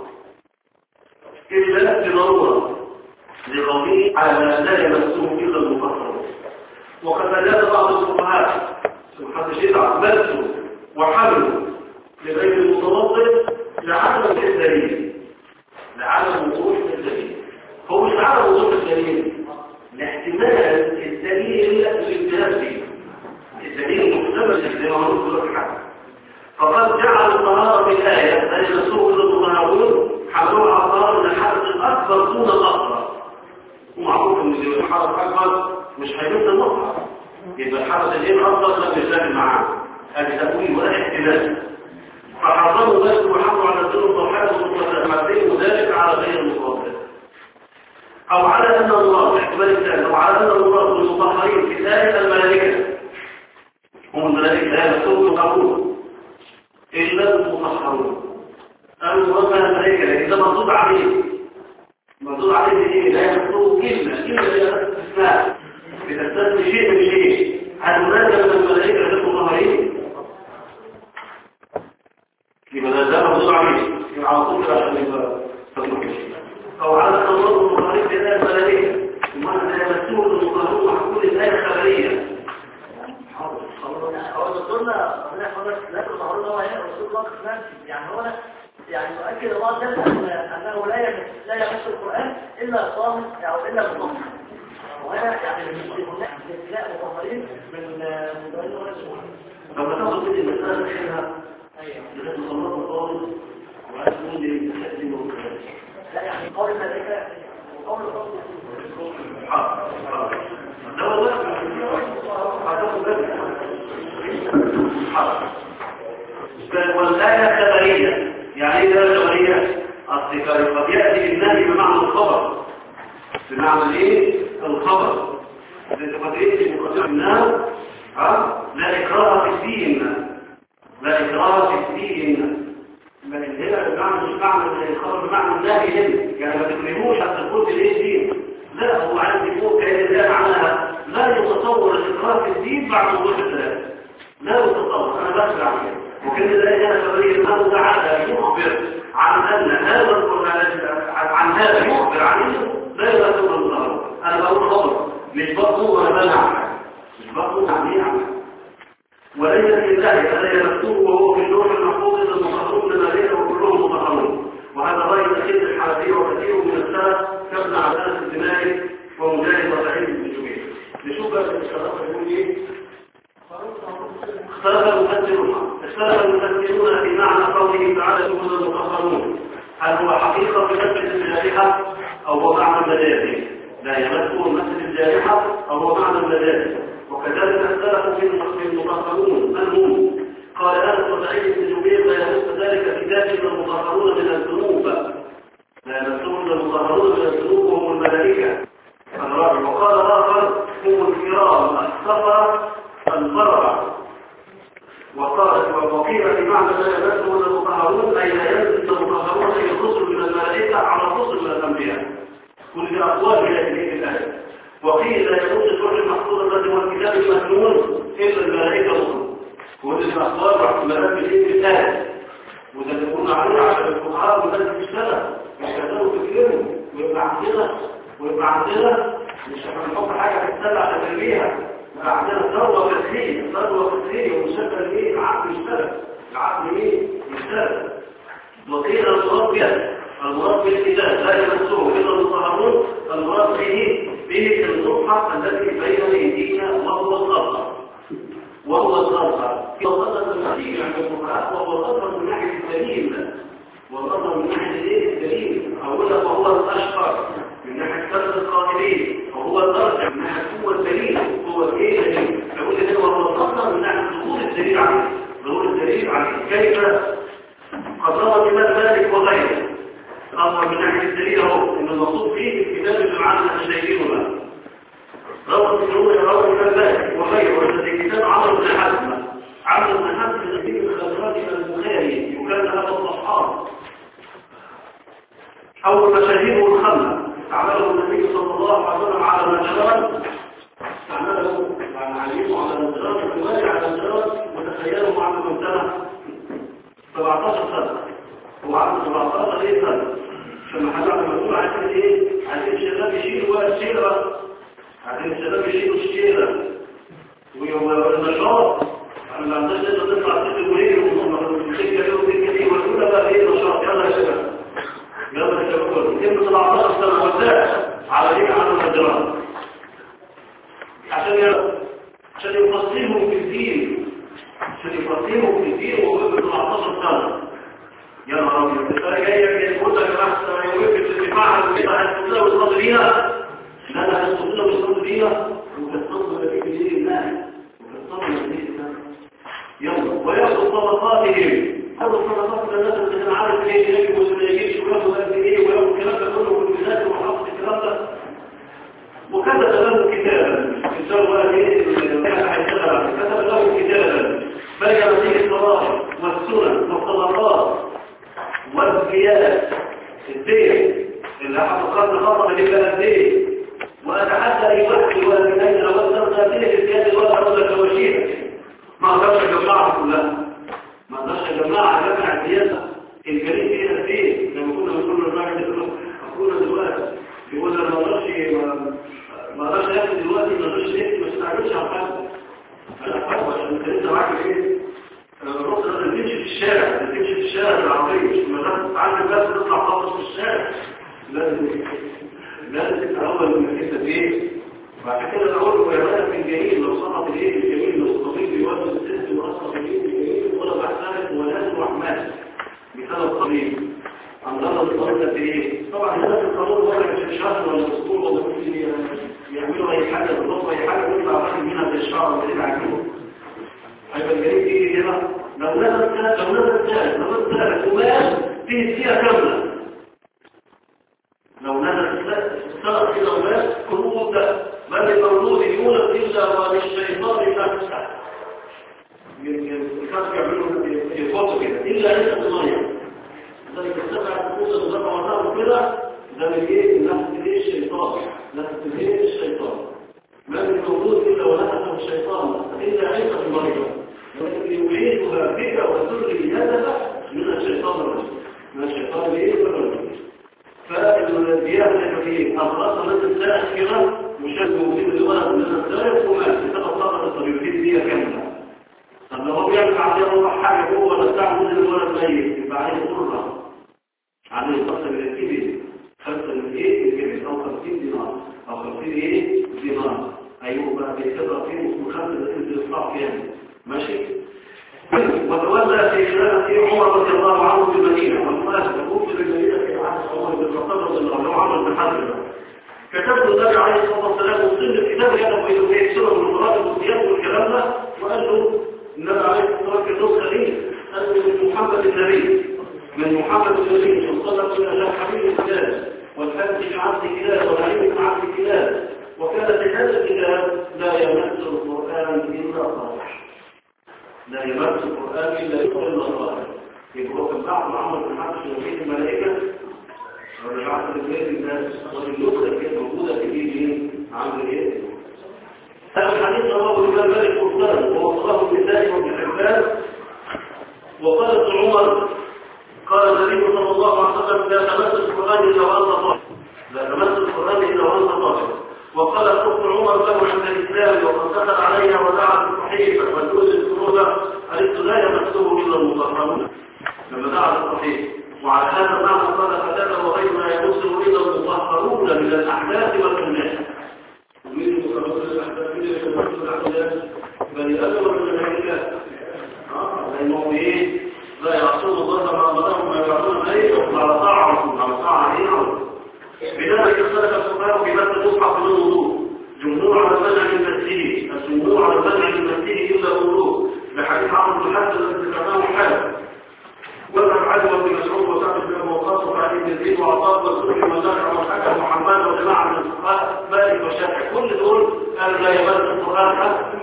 الا لضروره لقوله على لا يمسه الا المفصل وقد أجاد بعض الفقهاء سبحانه الشيطان مسه وحمله لغير المتوسط لعدم الدليل لعدم وضوح الدليل هو مش لعدم وضوح الدليل لاحتمال الدليل الامتناز فيه الدليل محتمل زي ما هنقول لك حاجه فقد جعل الطهارة في الآية أن يسوق المتطهرون حملوها على الطهارة من الحدث الأكبر دون الأصغر ومعروف ان الحدث الأكبر مش هيبقى النقطة يبقى الحدث الايه الأفضل لم يسافر معاه هذه تأويل ولا احتمال فحرموا ذلك وحرموا على الدين الضحايا والمتمثلين وذلك على غير المتوسط أو على أن الله احتمال الثاني أو على أن الله المطهرين في ذلك الملائكة هم الملائكة لا يسوق قبول إلا المطهرون قالوا ربنا الملائكة لكن ده مردود عليه مردود عليه ايه لا يمسوه كلمة كلمة هي استثناء بتستثني شيء من شيء ضامن او الا بضامن وهنا يعني هناك ابتلاء مطهرين من مدرسين ولا شغل لما تاخد مني المسألة تحلها لغاية مصنفة خالص وعايز تقول لي تحدي وكذا لا يعني قول الملائكة وقول الرب حاضر حاضر ده والله هتاخد بالك حاضر والآية خبرية يعني ايه ده خبرية؟ أصل كان قد يأتي بالنهي بمعنى الخبر بمعنى ايه؟ الخبر لأن قد يأتي بمقدمة النهي ها؟ لا إكراه في الدين لا إكراه في الدين بل هنا بمعنى مش معنى الخبر بمعنى النهي هنا يعني ما تكرهوش حتى تقول ليه دين لا هو عايز يقول كأن ده معناها لا يتصور الإكراه في الدين بعد وضوح الثلاث لا يتصور أنا بسرع عن كده وكان ذلك أنا خبرية أنه تعالى يخبر عن أن هذا القرآن عن هذا يخبر عنه لا يتصور الظهر أنا بقول خبر مش بطلب ولا منع مش بطلب عن ايه عن وليس لله هذا مكتوب وهو في اللوح المحفوظ المطهرون لما بينه وكلهم مطهرون وهذا رأي الأخير الحنفي وكثير من السلف كابن عباس بن مالك ومجاهد وسعيد بن جبير نشوف بقى الشرف يقول ايه اختلف المفسرون اختلف المفسرون في معنى قوله تعالى هم المطهرون هل هو حقيقة بنفس الجارحة أو هو معنى مجازي لا يمسه المسجد الجارحة أو هو معنى مجازي وكذلك اختلفوا في المطهرون من هم قال انس وسعيد بن جبير لا يمس ذلك في ذات المطهرون من الذنوب لا يمسهم المطهرون من الذنوب وهم الملائكه الرابع وقال اخر هم الكرام السفر البرره وقال وقيل في معنى لا يمسهم المطهرون اي لا يمس المطهرون اي الرسل من الملائكه على الرسل من الانبياء كل دي اقوال في هذه الايه وقيل لا يمس الروح المحفوظ الذي هو الكتاب المكنون الا الملائكه الرسل كل الأخبار واحتمالات بالإيه بالآن وده اللي قلنا عليه عشان الفقهاء والناس تشتغل مش هتقدروا تتكلموا ويبقى عندنا ويبقى عندنا مش هنحط حاجة في السبع عشان نرميها يبقى عندنا ثروة فقهية ثروة فقهية ومشكل ايه العقل يشتغل العقل ايه يشتغل وقيل المراد به المراد بالكتاب لا يمسه الا المطهرون المراد به به النصحة التي بين ايدينا وهو الخطأ وهو الغرب الغرب المسيح عند الفقهاء وهو الغرب من ناحية الدليل والغرب من ناحية الايه الدليل أولا وهو الأشهر من ناحية كثرة القائلين وهو الأرجح من ناحية هو الدليل هو الايه الدليل أقول لك هو الغرب من ناحية ظهور الدليل عليه ظهور الدليل عليه كيف قد روى الإمام مالك وغيره الأمر من ناحية الدليل اهو إن المقصود فيه الكتاب اللي معانا الشيخين له روى السنون روى الإمام مالك وغيره والذي كتاب عمرو بن حزم عمرو بن حزم الذي من خلفات البخاري يكان هذا الصحاب أول مشاهيره الخمسة استعمله النبي صلى الله عليه وسلم على مجران استعمله عن عليم على مجران الرواية على مجران وتخيلوا مع من سنة 17 سنة هو عنده 17 ايه سنة عشان حاجة مسؤول عن ايه عشان الشباب يشيلوا الشيلة عشان الشباب يشيلوا الشيلة ويوم النشاط انا ما عندناش نقدر نطلع ست وليه ونسكه ليه وسكه ليه ونقول بقى ايه النشاط يلا يا شباب يلا يا شباب يمكن 17 سنه وزاع على ايه على المجرات عشان يلا عشان يفصلهم في الدين عشان يفصلهم في الدين وهو 17 سنه يا نهار ابيض انت جاي تقول لك بس يوقف الدفاع هتقول وتصل بيها لا لا هتقول وتصل بيها وتصل بيها الله وتصل بيها يلا ويأخذ طبقاتهم هذا الطبقات الناس اللي انا عارف ايه يجب ولا يجيش وياخذ قد ايه وياخذ الكلام ده كله في البلاد وحافظ الكلام ده وكتب له كتابا كتاب بقى ايه كان هيشتغل كتب له كتابا بين فيه الصلاه والسنن والطبقات والقياس الدين اللي احد القرن خطأ دي بقى الدين واتحدى اي واحد والدين لو استخدم هذه القياس الواحد ولا الوشيله ما اقدرش اجمعها كلها ما اقدرش اجمعها جمع السياسه الجريء فيها الدين لما كنا بنقول للراجل اخونا دلوقتي بيقول انا ما اقدرش ما اقدرش اكل دلوقتي ما اقدرش نكتب ما تستعجلش على حد انا فاهم عشان انت لسه معاك ايه الرخص لازم تمشي في الشارع تمشي في الشارع العربية مش ما دام تتعلم بس تطلع خالص في الشارع لازم لازم الاول من كده ايه بعد كده نقول له يا ولد من جميل لو سقط الايه الجميل لو الطبيب بيوزن الست واسقط الايه الجميل ولا بحثت ولا رحمن مثال الطبيب عندنا الطريقه ايه طبعا هذا القانون ولا مش شهر ولا اسبوع ولا ممكن يعملوا اي حاجه بالضبط اي حاجه ويطلع واحد منها زي الشعر اللي يعملوه هيبقى الجريد ايه هنا لو نزل ثلاث لو نزل ثلاث لو نزل ثلاث ومال فيه سيره كامله لو نزل ثلاث كده ومال قرود بل المولود يولد الا وللشيطان لا تستحق الكاس يعملوا يفوتوا كده الا انت تغير لذلك السبع تقول الزرع والنار كده ده من ايه نفس ايه الشيطان نفس ايه الشيطان ما من موجود الا ونفسه الشيطان الا عيسى بن مريم ولكن يعيدها بك وذريتها من الشيطان الرجيم من الشيطان ايه الرجيم فالانبياء في الاصل التي التاخره مشابه في الولد من الثالث وما تتطلق الطبيب في دي كامله طب لو هو بيعمل عمليه حاجه هو ولا بتاع من الولد ميت يبقى عليه ضرر عليه قسم الكبد خمسه من ايه الكبد او 50 دينار او 50 ايه دينار ايوه بقى بيتبقى فيه من خمسه لسه الاصلاح كامل ماشي وتولى في خلافه عمر رضي الله عنه في المدينه والمناسبه وفد المدينه في عهد عمر بن الخطاب رضي الله عنه عمر بن حزم كتبت النبي عليه الصلاه والسلام وصل الكتاب يده في سوره من القران والصيام والكلام ده وقال له النبي عليه الصلاه والسلام في النسخه دي قال من محمد النبي من محمد النبي انطلق الى الله حبيب الكلاب والفاتح عبد كلاب والعليم عبد كلاب وكانت هذا الكتاب لا يمس القران الا صالح لا يمس القران الا الا صالح يبقى هو كان بعض عمر بن حفص وفيه الملائكه ورجعت لبيت الناس والنسخه كانت موجوده في دين عمرو ايه هذا الحديث رواه الإمام مالك مرسلا ووصله النسائي وابن حبان وقال ابن عمر قال النبي صلى الله عليه وسلم لا تمس القرآن إلا وأنت طاهر لا تمس القرآن إلا وأنت طاهر وقال ابن عمر له عند الإسلام وقد دخل عليها ودعا بالصحيفة والجوز الكروزة قالت لا يمسه إلا المطهرون لما دعا بالصحيح وعلى هذا المعنى قال فتاة وغير ما يمسه إلا المطهرون من الأحداث والكلمات ومن المطهرون من الأحداث من الأحداث بل أكبر من الملائكة لأنه إيه لا يعصون الله ما أمرهم ما يفعلون أيه على طاعة على طاعة إيه بذلك اختلف الفقهاء في متى تصحف من الوضوء جمهور على منع المسيح الجمهور على منع المسيح إلا الوضوء لحديث عمرو بن حسن الذي ذكرناه حالا وذهب عدوى بن مسعود وسعد بن ابي وقاص وعلي بن زيد وعطاء والسوري وزكر والحكم وحماد وجماعه من الفقهاء مالك والشافعي كل دول قالوا لا يمس القران حتى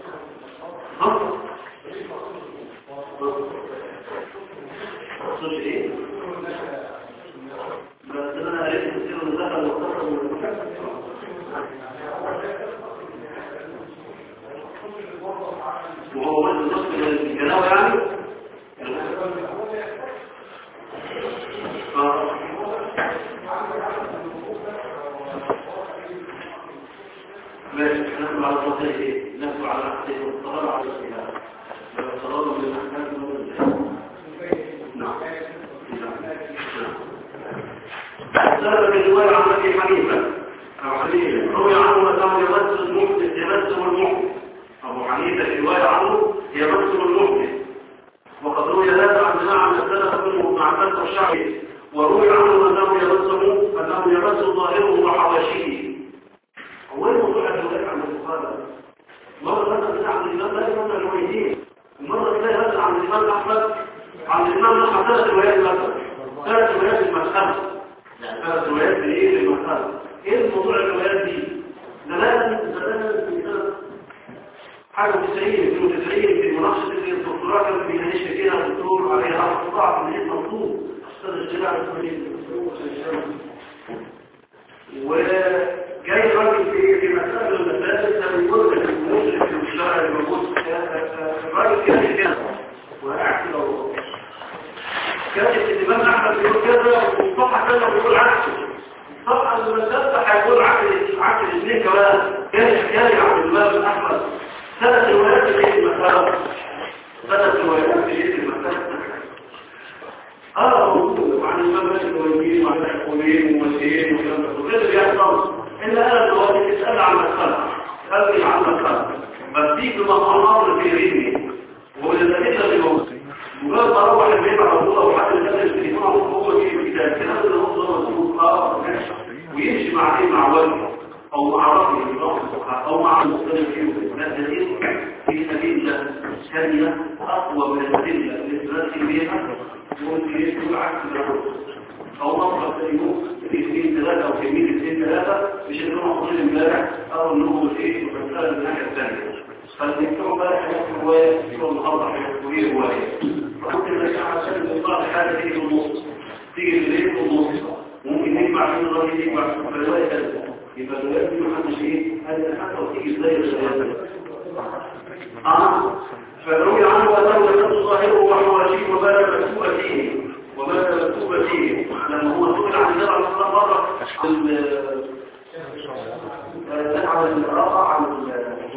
ها؟ اقصد ايه؟ بس انا قريت كتير من دخل واتصل من وهو بس نصف الجناوي يعني ماشي نحن على الوضع ايه نحن على الحديث والصلاة على الصلاة والصلاة من الأحكام والأحكام نعم سبب الرواية عن أبي حنيفة أو حنيفة روي عنه أنه يمس المحدث يمسه المحدث أبو حنيفة الرواية عنه يمسه المحدث وقد روي هذا عن جماعة من السلف منهم ابن عباس والشعبي وروي عنه أنه يمسه أنه يمس ظاهره وحواشيه هو ايه موضوع الرواية عن البخاري مرة مثلا تلاقي عن الإمام مالك مثلا روايتين ومرة تلاقي مثلا عن الإمام أحمد عن الإمام أحمد ثلاث روايات مثلا ثلاث روايات المسألة يعني ثلاث روايات في إيه المسألة إيه الموضوع الروايات دي؟ زمان زمان حاجة 90 92 في مناقشة الدكتوراه كان بيناقش كده الدكتور عليه رحمة الله من اسم مطلوب أستاذ الجامعة الإسلامية وجاي راجل في في مسألة من المسائل كان يقول لك المسلم في الشارع الموجود الراجل كان كده وقاعد كده كانت الإمام أحمد بيقول كده والصفحة كده بيقول عكسه الصفحة المسألة هيقول عكس عكس الاثنين كمان كان حكاية عن الإمام أحمد ثلاث روايات في المسألة ثلاث روايات في المسألة اه موجود وعن الإمام مالك ويمين وعن الحكومين ومسيحيين وكلام ده كده بيحصل خلي عنك خلق بديك بمقامات في ريني ولذلك اللي موجود مجرد ما اروح البيت على طول او حد يسال التليفون هو في الكتاب الكلام اللي هو مظبوط اه ويمشي مع ايه مع والده او مع ربي او مع المختلفين لا دليل في ادله ثانيه اقوى من الادله اللي تناسب بيها ممكن يكون عكس او نظرة تليمون في اثنين ثلاثة او كمية اثنين ثلاثة مش اللي هم حضور امبارح او انهم ايه وكذلك من الناحية الثانية فالدكتور بقى حاجات رواية دكتور النهارده حاجات كلية رواية ممكن نرجع عشان نطلع حاجة تيجي في النص تيجي في الليل في النص ممكن نجمع في الراجل يجمع في الرواية كذا يبقى الرواية دي محدش ايه هذا حتى وتيجي ازاي الرواية اه فروي عنه أنه يخط ظاهره وحواشيه وبال مكتوبة فيه وبال مكتوبة فيه لما هو سئل عن النبي عليه الصلاة مرة عن القراءة عن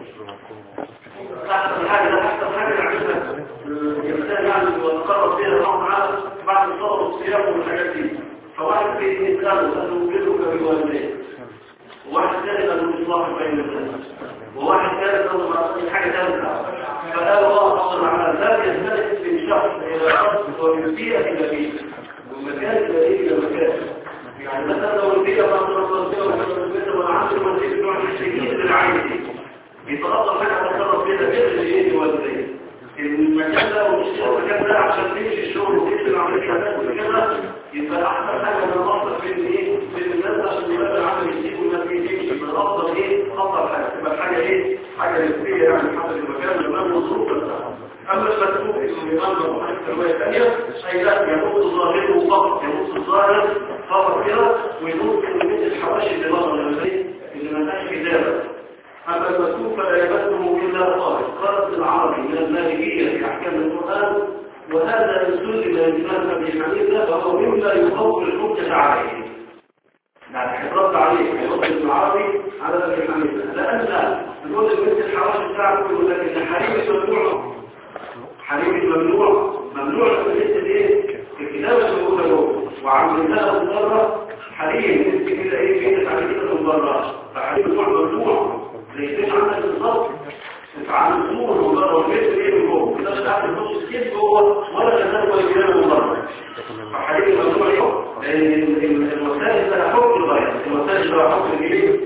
تحت الحاجة ده تحت الحاجة يعملها الإنسان يعني وتقرب فيها الله تعالى بعد الصبر والصيام والحاجات دي فواحد في إنسان أنه يدرك بوالديه وواحد ثالث أنه إصلاح بين الناس وواحد ثالث أنه حاجة ثالثة فقال الله أصلا على ذلك يزداد من شخص إلى شخص ويبيع إلى بيت ومكان إلى إيه إلى مكان يعني مثلا لو البيئة ما تنصر فيها ولا عامل ما تيجي نوع الشديد للعين يتغطى حاجة تتصرف فيها غير اللي يجي والدين المكان ده والشغل المكان ده عشان تمشي الشغل وتمشي العملية هناك وكده يبقى أحسن حاجة من الأفضل في إيه في الناس عشان يبقى العمل يجيب والناس يجيب يبقى الأفضل إيه أفضل حاجة تبقى الحاجة إيه حاجة نسبية يعني حسب المكان الإمام والظروف أما المكتوب اسمه الإمام أبو حنيفة الرواية الثانية أي لا يموت ظاهره فقط يموت الظاهر فقط كده ويموت كلمة الحواشي اللي بره اللي ما لهاش كتابة أما المكتوب فلا يمسه إلا طارق قرأت العربي من المالكية في أحكام القرآن وهذا يسلم الإمام أبي حنيفة فهو مما يطور الحجة عليه يعني حفظت عليه حفظت العربي على أبي حنيفة لأن نقول البنت الحواشي بتاعته يقول لك إن حريم ممنوع حريم ممنوع ممنوع البنت الايه الكتابة الموجودة له وعملناها مضرة حريم انت كده ايه كده تعمليها مضرة فحريم ممنوع ممنوع ليس عندك بالظبط تتعامل صور مضرة والبيت ايه من جوه كده مش عارف تخش كيف جوه ولا تنام ولا كلام مضرة فحريم ممنوع يوم لان الوسائل لها حكم الغاية الوسائل لها حكم الايه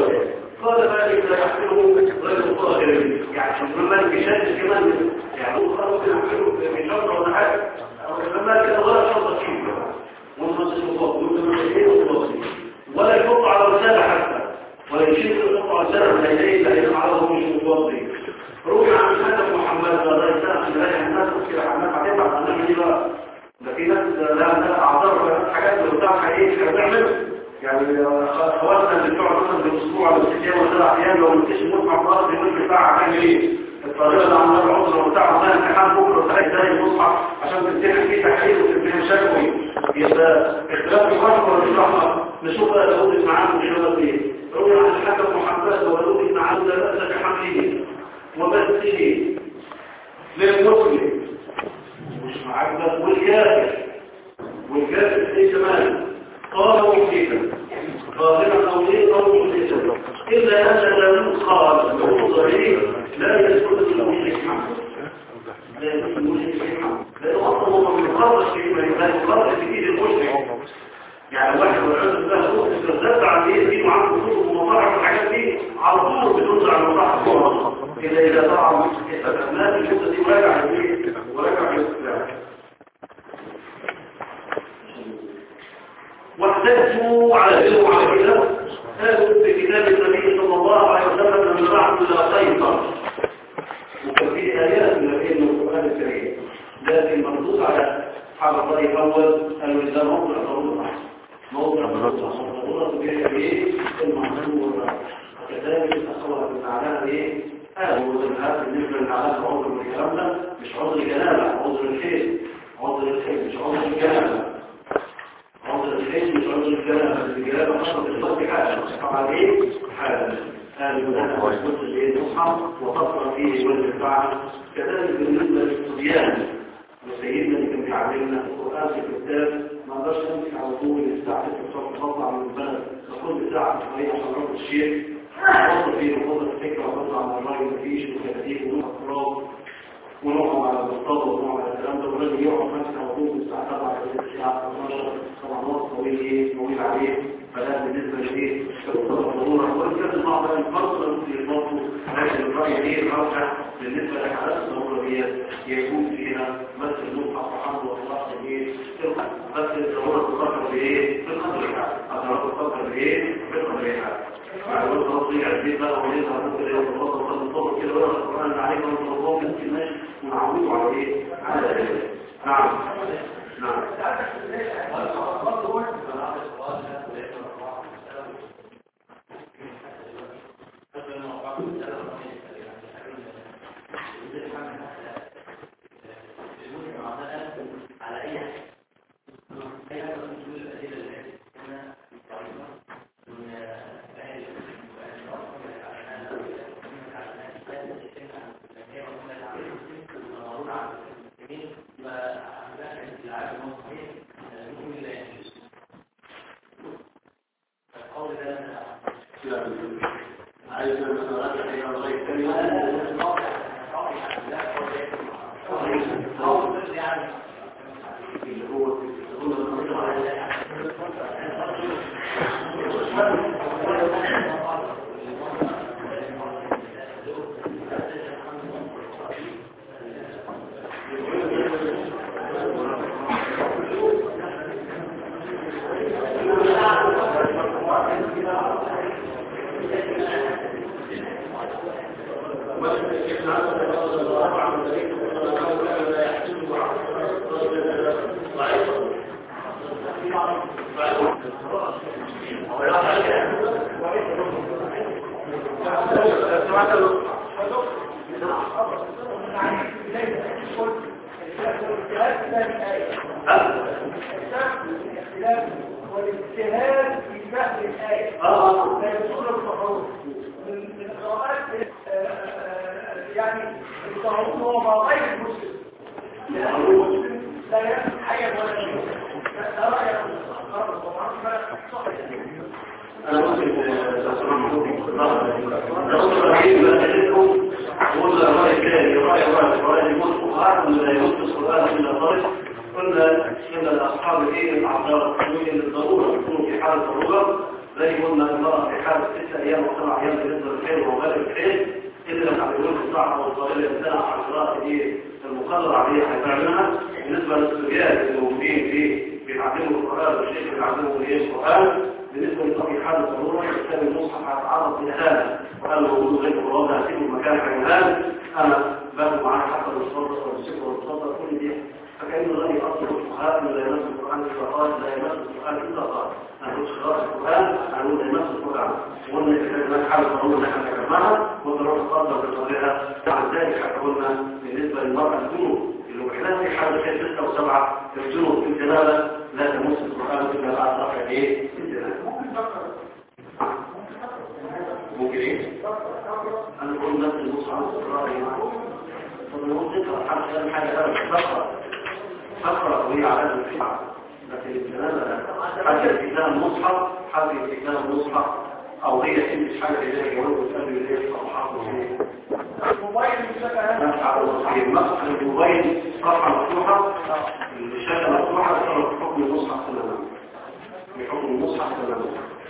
قال ذلك لا يحسنه غير الظاهر يعني لما الكشاف كمان يعني هو خلاص يحسنه في شرطة ولا حاجة لما كان غير شرطة فيه ونص المفضل ولا يحط على رسالة حتى ولا يشير يحط على رسالة لا يديه لا يفعله مش مفضل روح عن حسن محمد لا يسأل عن الله الناس كده حمام هتبع عن نعمل بقى ده في ناس لا لا اعذار حاجات اللي بتاعها ايه هتعمل يعني خواتنا اللي بتوع مثلا بالاسبوع ولا ست ايام ولا سبع ايام لو مفيش مصحف خالص يقول بتاع هتعمل ايه؟ الطريقه اللي عملها العذر وبتاع مثلا امتحان بكره وثلاث زي المصحف عشان تمتحن فيه تحليل وتمتحن شكوي يبقى اختلاف الوقت ولا الرحمه نشوف بقى لو معاه مشكله ايه؟ روي عن الحكم محمد ولو معاه لا باس بحمله وبثه للمسلم مش معاك والكافر والكافر ايه كمان قال مفيدا ظاهرا او ليه قال مفيدا الا ان لا قال له ظهير لا يسكت المشرك معه لا يسكت المشرك معه لانه اصلا هو مقرر في ما يقرر في ايد المشرك يعني واحد والعياذ بالله هو استخدمت على ايه دي وعنده كتب ومطاعم والحاجات دي على طول بتنزع على المطاعم الا اذا طبعا استخدمناها في الحته دي وراجع الايه وراجع الاسلام واحتجوا على ذلك وعلى كده هذا في كتاب النبي صلى الله عليه وسلم من رحم الى قيصر وكان في ايات من القران الكريم لكن مردود على حال الطريق الاول الوزاره موضوع ضروره موضوع ضروره بايه المحظور وكذلك الاخوه المعنى ايه هذا هو الهدف بالنسبه للعلاقه عذر الكلام ده مش عذر جنابه عذر الخير عذر الخير مش عذر الجنابه عذر الخير مش عذر الجنابه الجنابه حصلت الصوت حاجه طبعا ايه حاله هذه منها وصلت المصحف وقصر فيه والدفاع كذلك بالنسبه للصبيان وسيدنا اللي كان بيعلمنا القرآن في الكتاب ما اقدرش امسك على طول الساعة 6 الصبح تطلع من البلد تاخد ساعة صحيحة عشان اروح الشيخ وصل فيه وصل الفكرة وصل على الرأي مفيش وكتاتيب ونوع اضطراب ونوع على المصطاد ونوع على الكلام ده ولازم يقعد نفسه على طول من الساعة 7 إلى الساعة 12 طبعا وقت طويل ايه طويل عليه فده بالنسبة لايه الضرورة وإن كان بعض الفرصة في برضه لكن الرأي ايه الرجح بالنسبة لحالات الضرورة دي يكون فيها بس المصحف وحمد والله ايه بس الضرورة تفكر بايه في القدر الضرورة تفكر بايه في القدر يعني لو تضيع البيت بقى وليها ممكن يتفضل صلى الظهر كده ولا القرآن عليك وانت الله ممكن ماشي ونعوده على ايه على ذلك نعم نعم والاجتهاد في فهم الآية لا يدخل التفاوض من من قراءات يعني التفاوض هو ما غير المسلم لأن المسلم لا يفهم حاجة ولا شيء ده رأي طبعا صح أنا ممكن الرسول الرحيم لا تجدكم قلنا الرأي الثاني الرأي الرأي الرأي يموت فقهاء لا يموت السؤال إلا طرف قلنا إن الأصحاب إيه الأعذار تحمل للضرورة يكونوا في حالة ضرورة زي قلنا المرأة في حالة ست أيام وسبع أيام بالنسبة للحيل وغير الحيل إذا لم تعملون في الصعب والصغيرة السنة على القراءة دي المقرر عليها هيتعملها بالنسبة للسجاد اللي موجودين في بيتعلموا القرآن والشيخ بيتعلموا ايه القرآن بالنسبة لطبيعي حالة ضرورة كتاب المصحف هيتعرض إلى هذا وأنا موجود غير القرآن هسيبه المكان حيوان أنا باخد معايا حتى الصدر والسكر والصدر كل دي فكأنه لا يأثر الفقهاء لا يمس القرآن القراءات لا يمس القرآن إلا قراءة نقول قراءة القرآن نقول لا يمس القرآن وقلنا إذا كانت حالة ضرورة نحن ذكرناها وضرورة الصدر بطريقة بعد ذلك قلنا بالنسبة للمرأة الجنوب الوحدات في حالة كانت ستة وسبعة الجنوب في الجنابة لا تمس القرآن إلا بعد رفع إيه الجنابة ممكن إيه؟ أنا بقول نفس المصحف القرآن فنقول تقرأ حتى حاجة لا تقرأ تقرأ وهي على الفعل لكن الجنابة حتى الكتاب المصحف حتى الكتاب المصحف أو هي تلبس حاجة إليه جواب وتقابل إليه صفحات الموبايل مش نفع المسح الموبايل صفحة مفتوحة الشاشة مفتوحة تصرف بحكم المصحف تماما بحكم المصحف تماما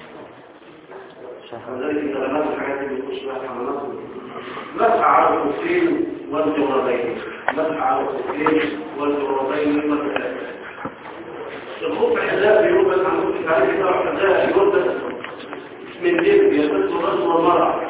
فذلك الكلمات الحاجات اللي بتخش بها حملات مسح على الخفين والجرابين مسح على الخفين والجرابين والثلاثة الخف حذاء بيربط عن ممكن تعريف كده حذاء يربط من جلد يلبسه الرجل والمرأة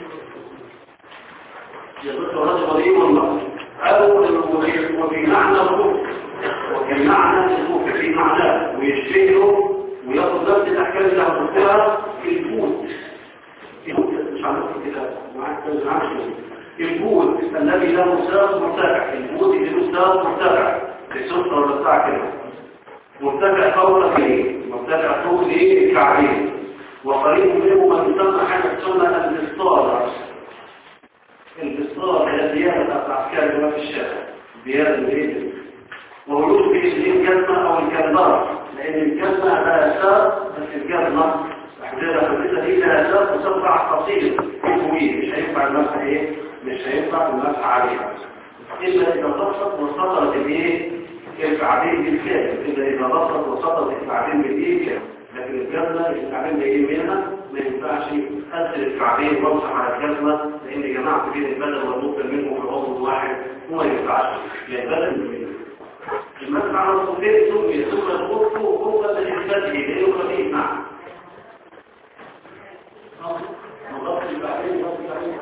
يلبسه الرجل وليه والمرأة أو وفي معنى الخف وفي معنى الخف في معناه ويشبهه وياخد نفس الأحكام اللي هتذكرها في الفوت مش عارف كده معاك تنزعش البوت الذي له ساق مرتفع البوت اللي له ساق مرتفع السلطة ولا بتاع كده مرتفع فوق ايه مرتفع فوق ايه الكعبين وقريب منه ما يسمى حاجه تسمى البسطار البسطار هي زياده بتاعت العسكري اللي في الشارع زياده الايه وولود في الكلمه او الكلمه لان الكلمه لها ساق بس الكلمه الحجاجه الخمسه دي لها ساق وسبع تفاصيل طويل مش هينفع المسح ايه مش هينفع المسح عليها الا اذا بسط وسطرت الايه الكعبين بالكامل الا اذا بسط وسطرت الكعبين بالايه كامل لكن الجزمه الكعبين جايين منها ما ينفعش اغسل الكعبين وامسح على الجزمه لان جماعه بين البدن والممكن منهم في عضو واحد وما ينفعش لان البدن منه المسح على الصفين سمي ثم الخف خفة لإثباته لأنه خفيف نعم مضاف البعدين مضاف البعدين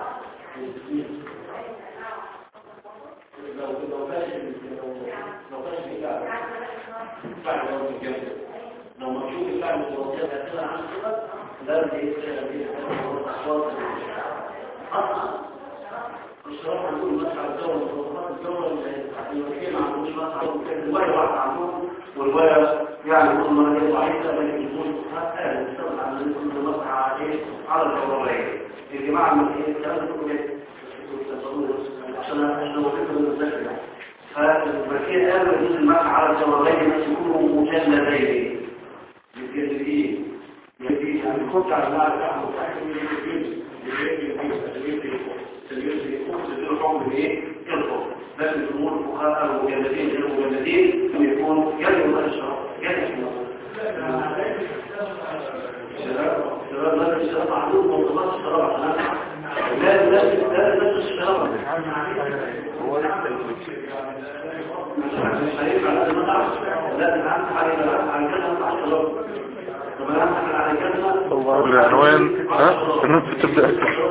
لو لو فاشل لو لو فاشل كده فعل لو مجمد لو مكشوف الفعل المتوسط هتطلع عن كده لازم يتسال به الاصوات اصلا الشراب عندهم مسح الجو والصوتات الجو المسكين ما عندوش مسح الرواية واحدة عندهم والرواية يعني كل مرة هي ضعيفة لكن يكون حتى يستطيع أن يكون مسح عليه على الجوابين الجماعة المسيحيين الكلام ده كله عشان عشان وقفت من الزكاة فالمسيحيين قالوا يجوز المسح على الجوابين بس يكونوا مجلدين مجلدين يعني يخش على المعنى بتاعهم متأكد من الجنس الحكم بايه يرفض لكن الامور الفقهاء المجلدين غير المجلدين يكون يجب ان الشرع يجب الشباب الشباب لازم الشباب عندهم منظمات الشباب عشان لازم لازم لازم الشباب مش هينفع لازم نتعرف لازم نعرف على على كذا نتعرف الشباب طب انا هعمل على كذا العنوان ها الناس بتبدأ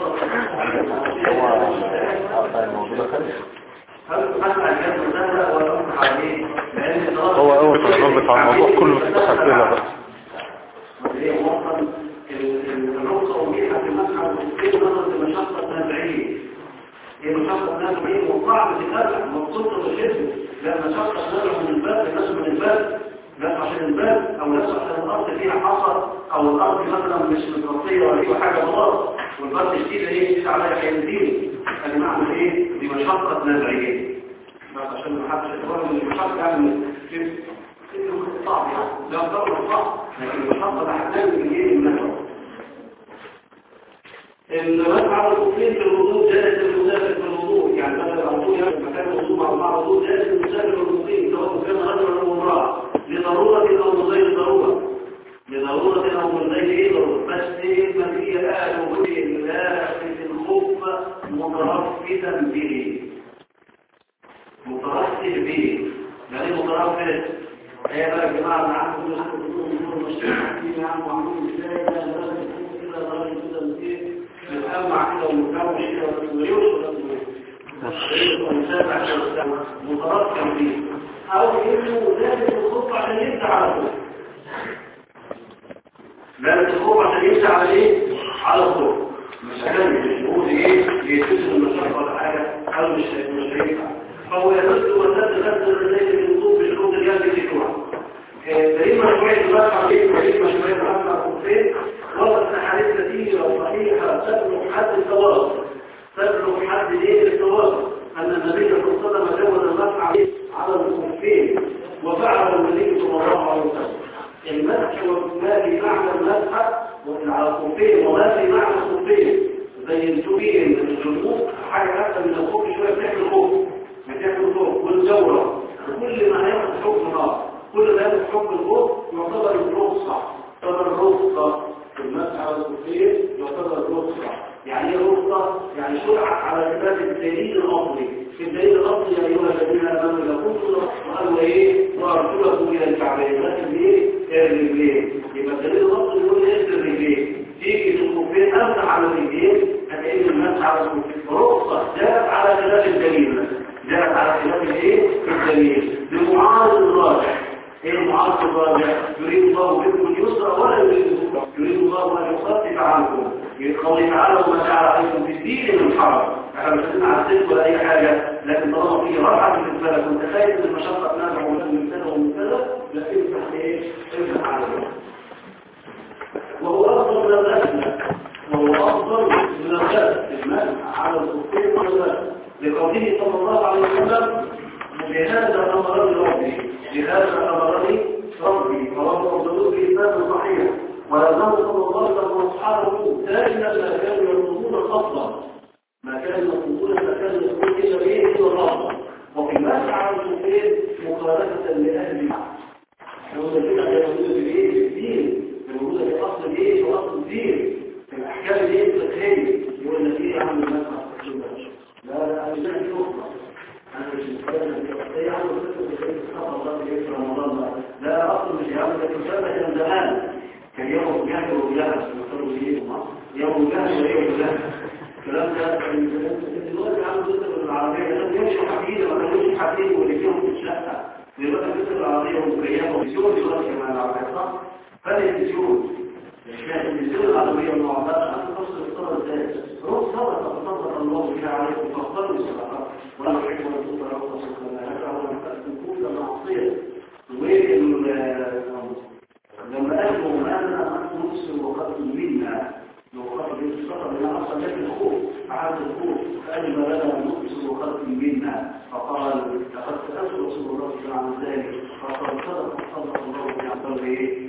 هو اول ما نضبط على الموضوع كله بتدخل فيها بقى النقطة وميحة في المسحة كيف نظر لمشقة تابعية هي مشقة تابعية وصعب تتابع مبسوطة بالجسم لا مشقة تابع من الباب لناس من الباب لا عشان الباب او ناس عشان الارض فيها حصر او الارض مثلا مش متغطية ولا فيها حاجة خلاص والباب تشتيل ايه تشتيل عليها حيلتين ادي معنى ايه دي مشقة تابعية بس عشان ما حدش يتوهم ان المشقة يعني في صعب يعني لا ضرر صعب لكن المشقة تحتاج من ايه النفع المسعى الكفرين في الوضوء جالس المسافر في الوضوء يعني مثلا الوضوء يعني مكان الوضوء مع بعض الوضوء جالس المسافر في الوضوء سواء كان رجلا او امراه لضروره او من غير ضروره لضروره او من غير ايه ضروره بس ايه ما هي اهل وجه الله في الخوف مترفدا به مترفد به يعني مترفد هي بقى يا جماعه انا عارف ان انتم مش عارفين عم وعاملين ازاي ده لازم يكون كده لازم كده ايه متأمع كده ومكوش كده ويوصل متركب فيه او انه لازم الخطة عشان يبدأ على طول لازم الخطة عشان يبدأ على ايه على طول مش عشان مش نقول ايه يتسل المشاكل ولا حاجة او مش مش هينفع فهو يمس وسد غسل الرجال بالوضوء بشروط اليد في كوع دايما شوية البحث عن ايه دايما شوية البحث عن الخفين وضعت حالات كثيرة وصحيحة تبلغ حد التواصل تبلغ حد ايه التواصل ان النبي صلى الله عليه وسلم جوز المسح على الخفين وفعل النبي صلى الله عليه وسلم المسح ما في معنى المسح على الخفين وما في معنى الخفين زي الجبين الجنوب حاجة أكثر من الخوف شوية بتحمل الخوف بتحمل الخوف والجورة كل ما هياخد حكم نار كل ما ياخد حكم الخوف يعتبر الرخصة يعتبر الرخصة المسح على الخفين يعتبر الرخصة يعني ايه رخصة؟ يعني شرعت على كتاب الدليل الأصلي في الدليل الأصلي يا أيها الذين آمنوا إذا كنتم وقالوا إيه؟ وأرسلكم إلى الكعبين لكن إيه؟ الرجلين يبقى الدليل الأصلي يقول إيه الرجلين تيجي في الخفين أمسح على الرجلين هتلاقي المسح على الخفين رخصة جاءت على خلاف الدليل جاءت على خلاف الإيه؟ الدليل بمعارض الراجح ايه المعارض الراجع يريد الله بكم اليسر ولا يريد اليسر يريد الله ان يخفف عنكم قوله تعالى وما جعل عليكم في الدين من حرج احنا مش على الصدق ولا اي حاجه لكن طالما في راحه بالنسبه لك وانت خايف من المشقه تنازع من كذا ومن كذا لا افتح ايه افتح على وهو افضل من الغسل وهو افضل من الغسل المسح على الخفين والغسل لقوله صلى الله عليه وسلم بهذا امرني ربي بهذا امرني ربي رواه ابو داود باسناد صحيح ولانه صلى الله عليه وسلم واصحابه دائما ما كانوا الأفضل ما كان مقبولا ما كان مقبول إلا بإيه إلا الأفضل وفي المسح على الخفين مخالفة لأهل البدع لو البدع هي موجودة في الإيه في الدين موجودة في أصل الإيه في أصل الدين في الأحكام الإيه الفقهية يقول لك إيه عن المسح على الخفين لا لا أنا مش عارف أخرى أنا مش مستعد إيه عن الخفين في رمضان لا أصل مش عارف لكن كان زمان كان يوم الجهل والجهل يقولوا ايه يوم الجهل ويوم الجهل الكلام ده دلوقتي عنده كتب العربية لازم يمشي حديد ما كانوش حديد ورجلهم في الشقة دلوقتي الكتب العربية ومكيفة وفيزيون دلوقتي كمان العربية صح؟ فالفيزيون الفيزيون العربية المعبرة عن نفس الصلاة ازاي؟ روح صلاة تصدق الله بها عليكم فاختاروا الصدقات ولا يحب ان تطلعوا صدقة هذا هو كل معصية لما قالوا ما انا انت مسلم وقد منا لو قد السفر لنا اصلا لكن الخوف عاد الخوف قال ما لنا مسلم وقد منا فقال لقد سالت رسول الله صلى الله عليه وسلم عن ذلك فقد صدق صدق الله في عبد ايه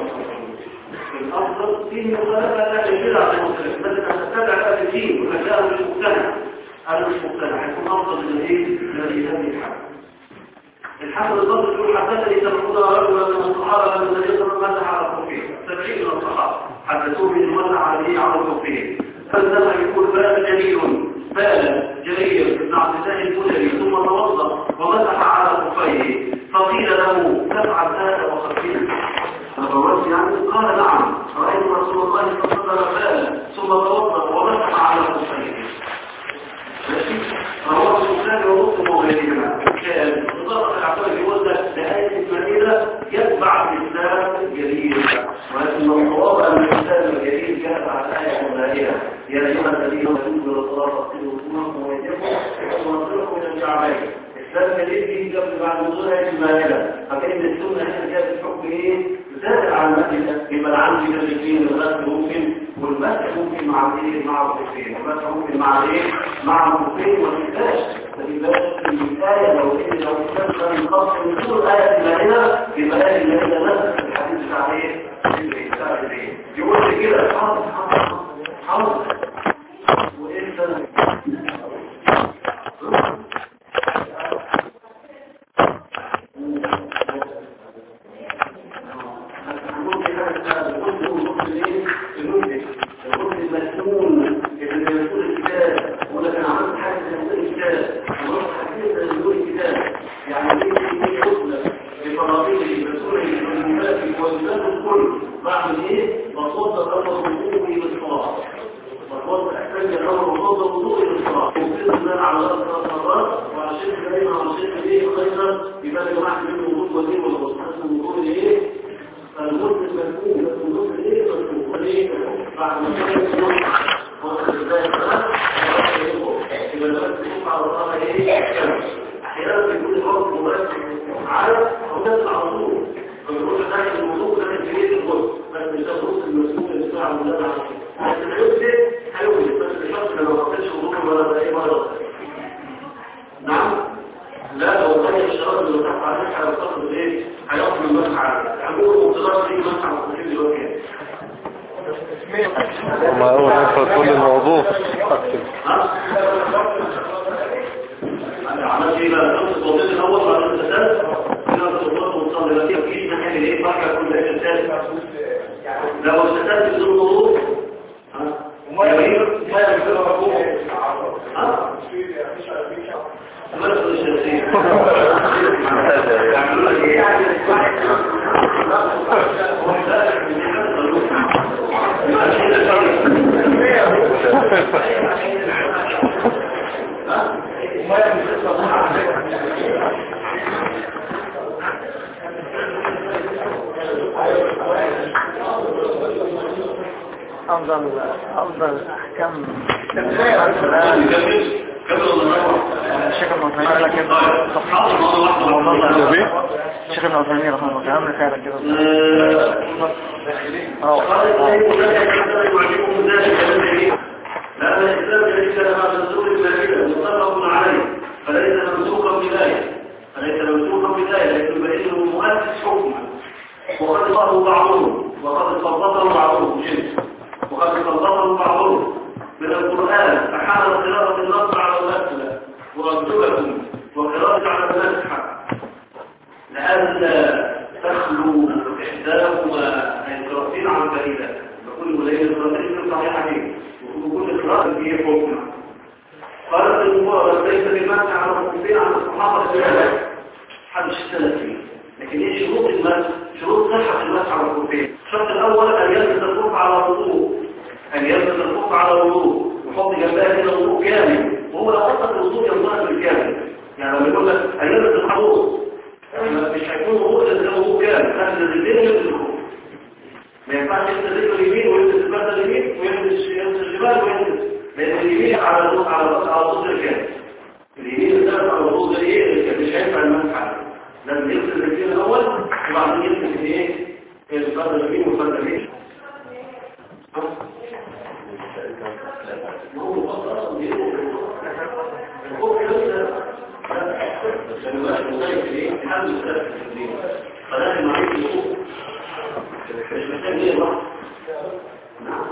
الافضل فيه مخالفه لا يجوز على المسلم بل ان تتبع بقى الدين ومجال مش مقتنع انا مش مقتنع هيكون افضل من الايه من الذي الحق الحمد لله يقول حدثني سبعون رجلا من الصحابه من النبي صلى الله عليه وسلم على الكفين سبعين من الصحابه حدثوه من المنع عليه على الكفين فلما يقول بال جليل بال جليل بن عبد الله المدري ثم توضا ومسح على كفيه فقيل له تفعل هذا وخفيه فقلت يعني قال نعم رايت رسول الله صلى الله عليه وسلم ثم توضا ومسح على كفيه رواه البخاري ومسلم وغيرهما كان مطلق العقل يقول لك لآية المدينة يتبع الإسلام الجليل ولكن الصواب أن الإسلام الجليل جاء بعد آية مباركة يا أيها الذين آمنوا بالصلاة فاغسلوا وجوهكم وأيديكم وارجلكم إلى الكعبين الإسلام الجليل دي قبل بعد نزول آية المائدة فكان السنة هنا جاءت بحكم إيه؟ زاد على المسجد يبقى العمل كده الاثنين الغسل ممكن والمسح ممكن مع الايه مع الخفين والمسح ممكن مع الايه مع الخفين والكفاش فالكفاش في الآية لو إن لو كان كان الخاص من كل آية المائدة يبقى آية المائدة نفس الحديث بتاع ايه؟ بتاع الايه؟ يقول لي كده حاضر حاضر حاضر وإيه السنة؟ ما هو نفسه كل الموضوع اكتب عملت ايه بقى نفس التوضيح الاول بعد الاساس كده التوضيح وصل لك في ناحيه الايه بركه كل الاساس لو الاساس بدون وضوء وما يغير ما يغير ها مثل الشمسية يعملوا لك ايه أفضل أفضل أحكام الشيخ ابن عثيمين لك الشيخ ابن عثيمين رحمه الله تعالى فعلا كده لأن الإسلام ليس لها منسوخ المائدة متفق عليه فليس منسوخا بداية فليس منسوخا بداية لكن فإنه مؤسس حكما وقد صاره بعضهم وقد صدقه بعضهم جنس وقد صدقه بعضهم من القرآن حال قراءة النص على الأسئلة وأرجلكم وقراءة على المسحة لئلا تخلو إحداهما من قراءتين عن بعيدة وكل ليلة قراءتين صحيحتين وكل قراءة فيه حكم قالت المبارك ليس بالمسح على الخفين عن الصحابة الثلاثة حدث السلفي لكن ايه شروط المسح شروط صحة المسح على الخفين الشرط الأول أن يلبس الخف على وضوء أن يلبس الخف على وضوء وحط جنبها كده وضوء كامل وهو لو حط الوضوء ينطلق بالكامل يعني لما يقول لك أن يلبس الحضور مش هيكون وضوء لازم وضوء كامل هذا الرجلين يلبس الخف ما ينفعش يلبس الرجل اليمين ويلبس البدل اليمين ويلبس يلبس الجبال ويلبس لأن اليمين على الوضوء على الوضوء على الوضوء الكامل اليمين الثالث على الوضوء ده ايه مش هينفع المسح عليه لازم يغسل الرجلين الاول وبعدين يغسل ايه الفرد اليمين والفرد اليمين فلازم عليك الوضوء مش محتاج ايه بقى نعم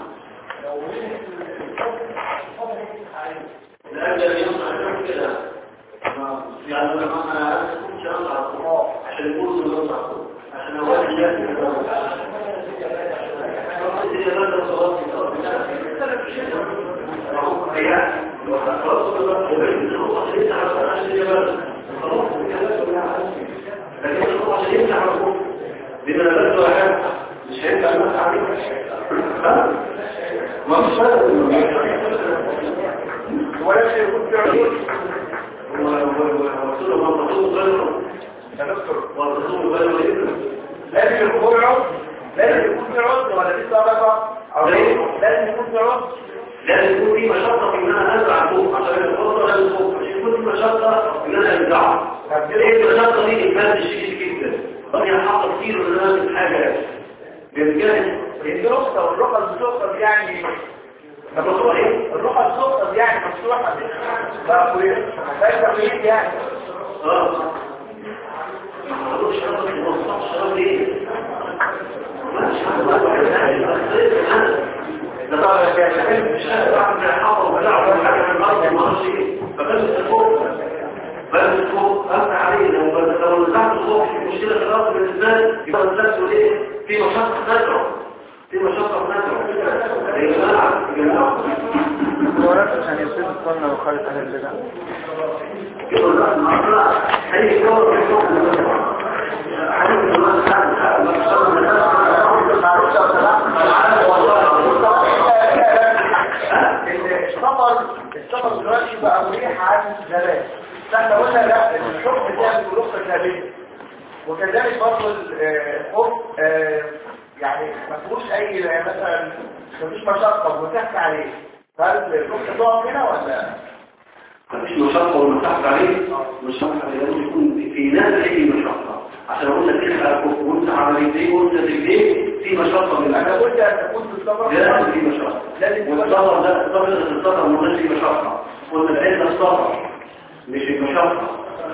لأجل ينصح كده يعني لما انا كنت انصح عشان يقولوا انه ينصح عشان اول الناس لما لبس واحد مش هينفع الناس عليه ما مش ولا شيء يكون في عيون ورسوله ما تقول غيره يا دكتور ورسوله غيره لازم يكون في عود لازم يكون في عود ولا دي صدقه او لازم يكون في عود لازم يكون في مشقة في ان انا ازرع فوق عشان الفرصة لازم فوق مش يكون في مشقة ان انا ازرعها ايه المشقة دي الفرد الشديد جدا هي حاطة كتير ان انا اعمل حاجة بالجهل الرخصه والرخص بتقصد يعني مفتوح ايه؟ الرخص تقصد يعني مفتوحه لا كويس ده كويس يعني اه ما اقولش انا بس ما الشراب ليه؟ ماشي ده طبعا كان مش قادر اعمل حاطة وبلعب ولا حاجة من الارض ما اعرفش ايه فبلبس فوق بلبس فوق امسح عليه لو لو نزعت فوق في مشكلة في الارض بالنسبة لي يبقى نزلته ليه؟ في مشقة نزعه في مشقة نزعه يا جماعة يا جماعة هو نفسه عشان يصير الظن وخالف أهل البدع يقول لك ما هي كور حديث الله السفر السفر دلوقتي بقى مريح عن زمان فاحنا قلنا لا الحكم ده بالرخصه الثابته وكذلك برضه الحكم يعني ما فيهوش اي مثلا ما فيش مشقه وتحت عليه فهل الرخصه تقف هنا ولا مفيش مشقة والمساحة عليه مشقة لازم يكون في ناس أي مشقة عشان أقول لك تلحق كف وانت عمليتين وانت رجلين في مشقة من انا الأكل قلت ان تكون في السفر لازم في مشقة لازم في والسفر ده السفر ده السفر مالوش فيه مشقة قلنا العلة السفر مش المشقة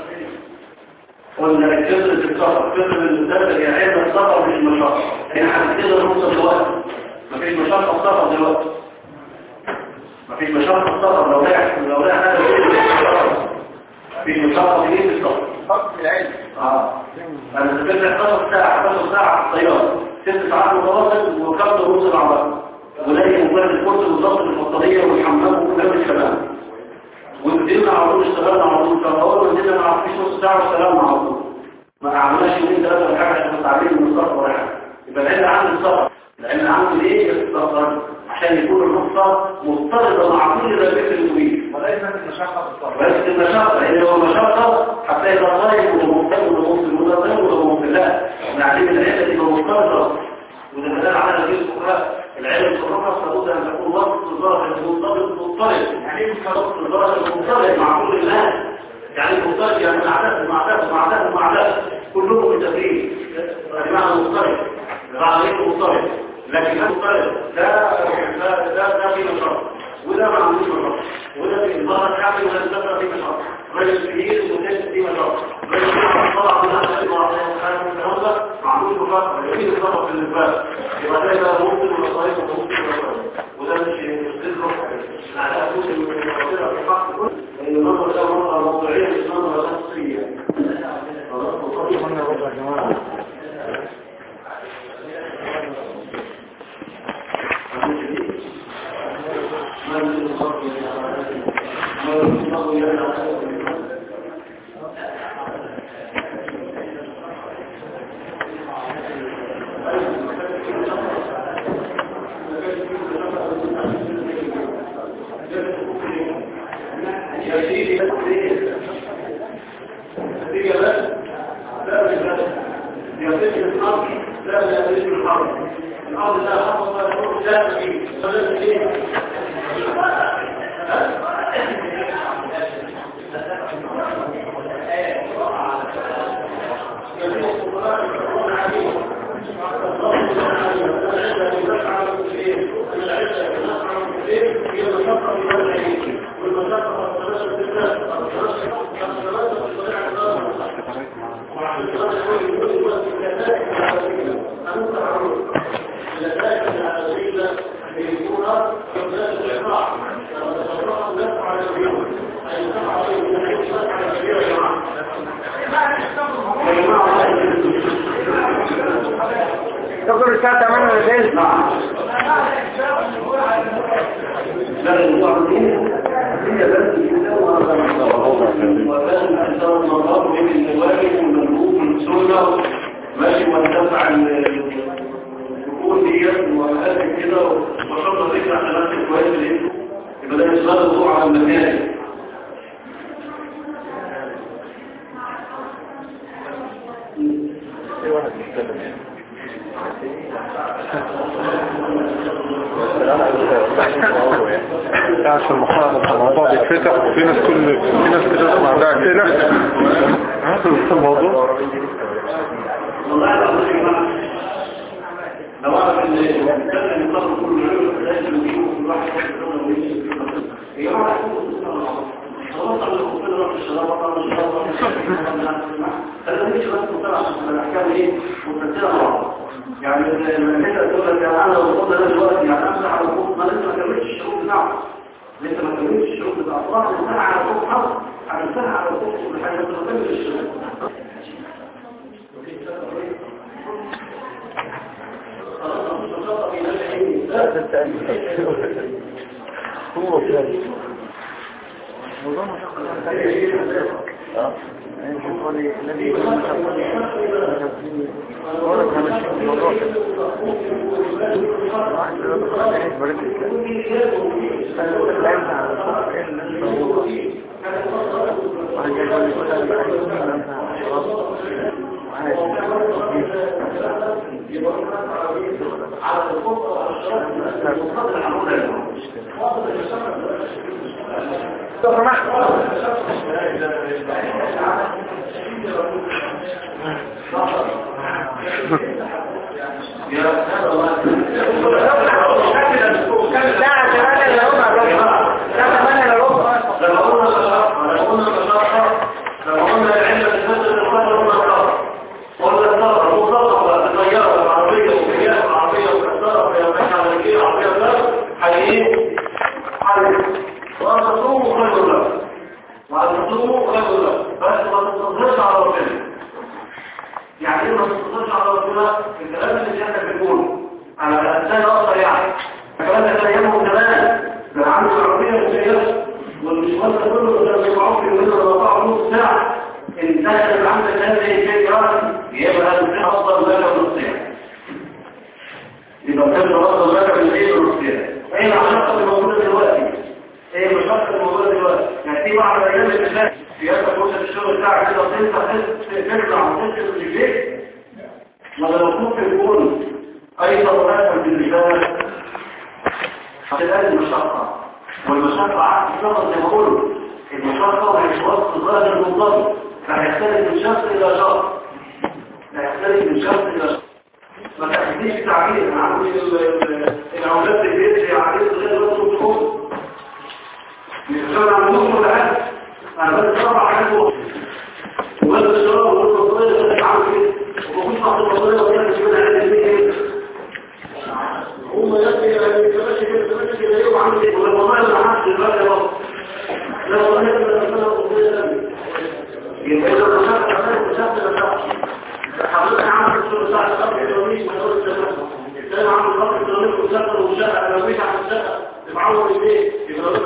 قلنا الكسر في السفر كسر المسافر هي علة السفر مش المشقة احنا هنبتدي نوصل دلوقتي مفيش مشقة السفر دلوقتي مفيش مشقة السفر لو رايح لو رايح هذا مفيش مشقة في ايه في السفر حكم العلم اه انا سافرت 11 ساعة 11 ساعة في الطيارة ست ساعات متواصل وكمت نص مع بعض ولاقي مبارد الكرسي والضغط البطارية والحمام وكلام الكلام ونزلنا على طول اشتغلنا على طول فاول ما نزلنا ما عرفناش نص ساعة واشتغلنا على طول ما عملناش يومين ثلاثة ولا حاجة عشان نتعلم من السفر ولا حاجة يبقى العلم عندي السفر العلم عندي ليه السفر عشان يكون الرخصة مضطردة مع كل ذلك المبين وليس المشقه في السفر بس المشقة لأن هو المشقة هتلاقي ده طيب وده مهتم وده مسلم وده طيب وده مسلم لا نعتبر العلة دي مضطردة وده مدار على هذه الفقهاء العلم في الرخص لابد أن تكون وقت الظاهر المضطرد مضطرد يعني ايه وقت الظاهر المضطرد مع كل الناس يعني المضطرد يعني مع ده مع ده مع ده مع ده كلهم بالتدريب بمعنى مضطرد بعض مضطرد لكن المضطرد ده ده ده ده في نشاط وده ما عندوش نشاط وده في المرة الحامل وده الزفرة في نشاط رجل كبير ومتاس في نشاط رجل طلع من هذا الله ما عندوش نشاط يمين الزفرة في النسبات يبقى ده يبقى ممكن ولا صحيح ولا ممكن ولا صحيح وده مش مش ذكره على أساس دكتور الساعة 8 ولا جاي؟ لا الموضوع هي بس وكان أكثر المرات من الواجب والمندوب والسنة ماشي وانتفع الدخول ديت وهذا كده وشرط ذكر على نفس الكويس لقيته يبقى ده إشغال الضوء على المكان عشان المحاضرة الموضوع بيتفتح وفي ناس كل في ناس كده عندها أسئلة ها في الموضوع والله العظيم يا جماعة لو أعرف إن الإنسان يطلب كل يوم لازم يجيبه كل واحد يحط ويجي يا جماعة خلاص على الخوفين رب الشباب طبعا إن شاء الله خلينا نمشي بس مطلع عشان الأحكام إيه متسلسلة مع بعض يعني لما كده تقول لك أنا لو قلت أنا دلوقتي يعني أمسح على الخوف ما لسه ما كملتش الشروط بتاعه لسه ما كملتش الشروط بتاعه طبعا أمسح على الخوف حظ أمسح على الخوف كل حاجة ما كملتش الشروط هو كده الذي ورد على الشيء الموضوع واحد يقول بريد الإسلام لا يمنع على الصف إلا الضرورة واحد يقول يقول أنا بعيد لا يمنع على الصلاة لما قلنا الشرط لما قلنا الشرط لما قلنا العلة بالنسبة للفضل والنصارى قلنا النصارى مطلقة بالطيارة العربية والسيارة العربية والكسارة في المكانيكية العربية بلاد حيين حيين وأن تصوموا خير لك وأن تصوموا خير لك بس ما تتصدرش على ربنا يعني ايه ما تتصدرش على ربنا الكلام اللي جاءنا بيقول على الأسئلة أصلا يعني الكلام ده كان يمهم زمان كان عنده العربية والسيارة والمشوار ده كله كان بيقعوا في يومين ولا أربعة ونص ساعة انتهى اللي عندك هذا الشيء راسي يبقى الانسان أفضل لك نص ساعة يبقى كان أفضل لك من ايه نص ساعة ايه العلاقة الموجودة دلوقتي ايه المشقة الموجودة دلوقتي يعني في بعض الأيام اللي فاتت في هذا فرصة الشغل بتاعك كده تنسى ترجع وتنسى رجليك ولا لو كنت تكون أي طبقات بالرجال هتبقى المشقة والمشقة عكس الشغل زي ما قلت المشقة مش وصف ظاهر المنضبط فهيختلف من شخص إلى شخص هيختلف من شخص إلى شخص ما تحديش تعبير انا عندي العودات البيت هي عديد غير الوقت والدخول مش كان عندهم ولا حاجة انا بس طبعا عنده وبس الشراب والبطارية اللي عامل كده وبكون تحت البطارية وهي مش منها عندي البيت هم يبقى يتمشي كده يتمشي كده يبقى عامل ايه ولا والله ما حدش دلوقتي يا بابا لا والله ما انا البطارية ده يبقى اذا مشاهد كمان مشاهد الاشخاص حضرتك عامل الشغل بتاع الخط الكلامي ما تقولش ده الثاني عامل الخط الكلامي ومسافر ومشاهد لو مش على الشقه تبعوض البيت يبقى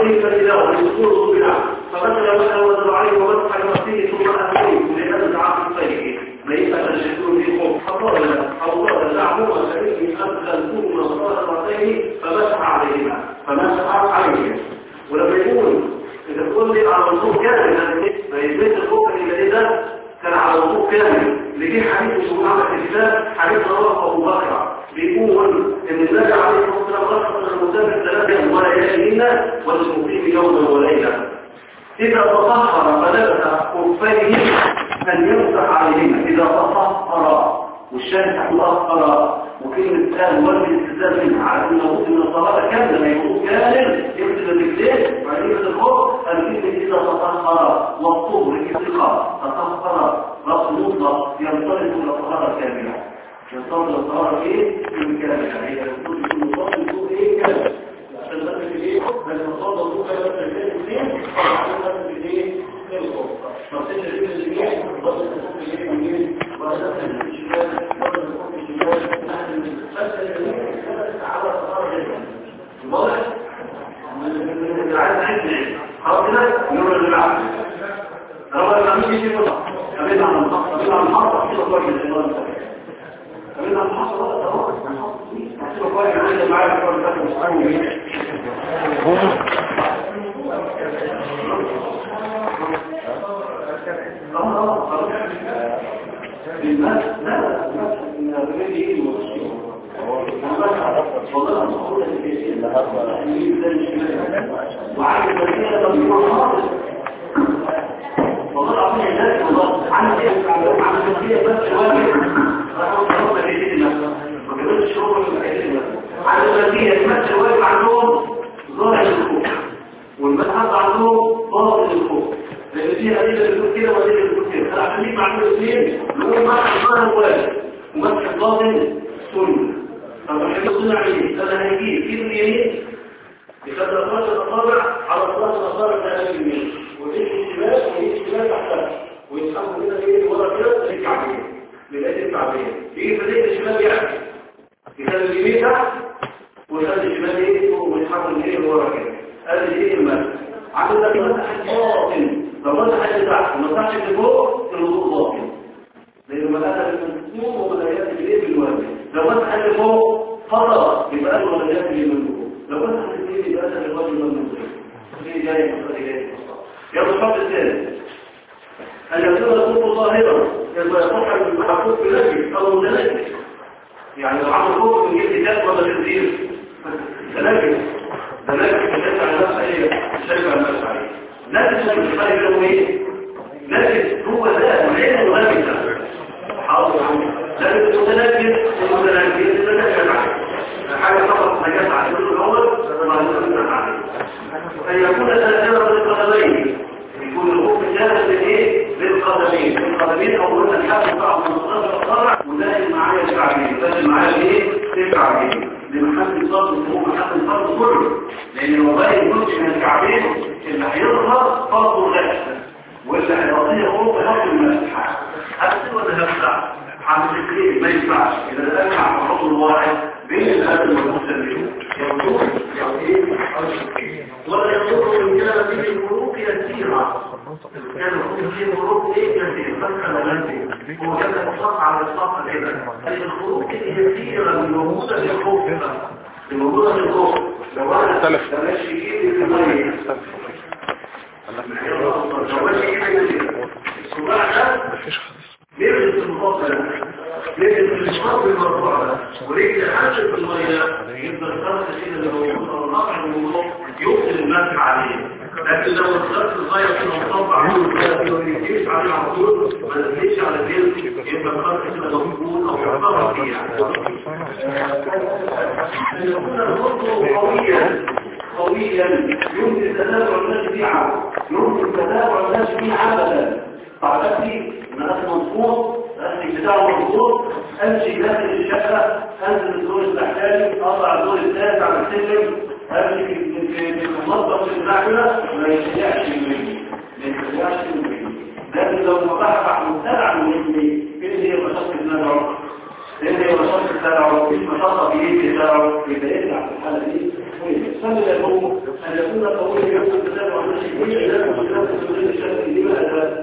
كيف إله يذكره بنا فمثل مثلا وزر عليه ومسح لنفسه ثم أهويه لأن تعاقب طيبه ليس تشكر في خوف فقال أو قال دعوه سبيل أدخلتهما صالحتين فمسح عليهما فمسح عليهما ولما يقول إذا تقول لي على موضوع كامل فيثبت الخوف اللي ده كان على موضوع كامل لجي حديث مش محمد الكتاب حديث رواه أبو بكر بيقول ان النبي عليه الصلاه والسلام رخص المسافر ثلاثه ولياليهن والمقيم يوما وليله اذا تطهر فلبس خفيه ان يمسح عليهما اذا تطهر والشارع تطهر وكلمة كان ولد الاستزال منها على انه ان الصلاة كاملة ما يكون كامل يكتب الرجلين وبعدين يكتب الخوف الكلمة اذا تطهر والطهر كثيرا تطهر رأس مطلق ينطلق الى طهارة كاملة ينطلق الطهارة ايه؟ بالكاملة هي المفروض يكون مصاب يكون ايه كامل عشان بس في ايه؟ بس مصاب الضوء بس في الاثنين عشان بس في ايه؟ الخوف نصيب الرجل الجميع بس الخوف ايه؟ وجيه ولا الشمال ولا الخوف الشمال بس الجميع على الطهارة جدا واضح؟ عايز عايز خلاص كده نور الجماعة هو الخميس يجي مطلع قبلنا عن المحطة قبلنا عن المحطة كده كويس الإمام قبلنا عن المحطة ولا تمام هتبقى كويس عندي معايا في كل فترة مستني وعارف المدينة تنظيم خالص والله العظيم الناس والله عندي عن المدينة بس واحد عن المدينة يمثل واجب عندهم ظاهر الخوف والمذهب عندهم باطن الخوف لان فيها دليل بتقول كده ودليل بتقول كده انا عشان نجمع بين الاثنين نقول مسح ظاهر واجب ومسح باطن سنه طب احنا السنه عليه انا هجيب في اليمين يخلي اخراج الاصابع على اطراف الاصابع بتاع اليمين ويجي الشمال ويجي الشمال تحتها ويسحبوا كده ايه ورا كده الكعبين لغايه الكعبين يجي في ايديه الشمال يعكس يخلي اليمين تحت ويخلي الشمال ايه فوق ويسحبوا الايه ورا كده ادي ايه المسح عندك مسح باطن لو مسح اللي تحت وما مسحش اللي فوق الوضوء باطن لانه ملأت المسموم وملأت الايه بالواجب لو مسح اللي فوق خلاص يبقى له ملأت اللي من فوق لو مسح اللي يبقى له الواجب من فوق دي جاي مصدر جاي يلا الشرط الثاني أن يكون الخوف ظاهرا يبقى يصح المحفوظ بنجم أو متنجم يعني لو عمل خوف من جلد كتاب ولا تنزيل تنجم تنجم تنجم على نفس ايه الشركة على نفس عليه نفس الفرق بينهم ايه لكن هو ده العلم الغامي ده حاضر لكن المتنجم المتنجم يتنجم عليه حاجة فقط نجاة على الأول وما نتنجم عليه أن يكون تنجم بالقدمين يكون الخوف جاهز بالايه بالقدمين بالقدمين او قلنا الحد بتاعه من الصدر الصرع وداخل معايا الكعبين داخل معايا الايه الكعبين لمحل الصدر هو محل الصدر كله لان الوظائف جزء من الكعبين اللي هيظهر فرض الغسل واللي هيغطيه هو فرض المسح هسه ولا هفتح عن التكليف ما ينفعش اذا دخلنا على الحوض الواحد بين الهدم والمسلمين يقول يعني ايه ولا يضر من كان فيه الفروق يسيرة كان فيه الفروق ايه يسير مثلا يسير هو كان الصف على الصف كده الفروق اليسيرة الموجودة في الخوف الموجودة في الخوف لو انا ماشي ايدي في المية لو ماشي ايدي في المية الصباع ده يبدأ الخوف ده يبدأ الخوف المرفوع ده ورجل حاجة في المية يبدأ الخوف كده اللي موجود او النقع الموضوع يوصل المسح عليه لكن لو الخط الصغير كده مطبع عليه ما يجيش عليه على طول ما يجيش على الجلد يبقى الخط كده مفقود او يعتبر فيه يعني يكون الخط قويا قويا يمكن تتابع الناس فيه عبد يمكن تتابع الناس فيه عبدا فعلتي الناس مظبوط الأسلك بتاعه مظبوط امشي داخل الشقه انزل الدور التحتاني اطلع الدور الثالث على السلم امشي في المطبخ بتاع كده ما يشجعش مني ما يشجعش مني لكن لو مبحبح مبتلع من ابني فين هي مشقة ندعو فين هي مشقة تدعو مش مشقة في ايه تدعو يبقى يرجع في الحالة دي السبب الأمر أن يكون قويا يكون التسابع عن نفسه كل ذلك وخلاف السبيل الشرعي لماذا؟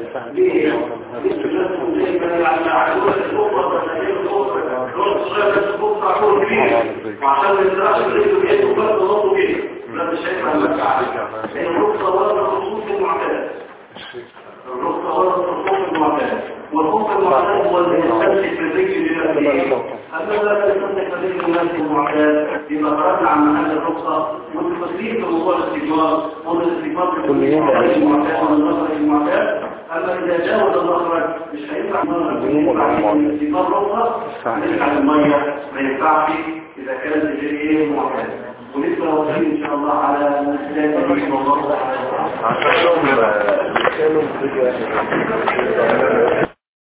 وعشان ما يزرعش الرجل بيده فرد نصه بيه لا مش شايف الرخصة ولا الخصوص المعتاد الرخصة ولا الخصوص المعتاد والخصوص المعتاد هو اللي يستمسك بالرجل لنفسه أما لا تستمسك بالرجل لنفسه المعتاد يبقى خرجنا عن محل الرخصة والتفسير في موضوع الاستجمار هو الاستجمار في المخرج المعتاد والمخرج المعتاد أما إذا جاوز المخرج مش هينفع الاستجمار رخصة نرجع للمية ما ينفعش إذا كانت الجريئة معتاد ونبقى واقفين إن شاء الله على مسألة الله عشان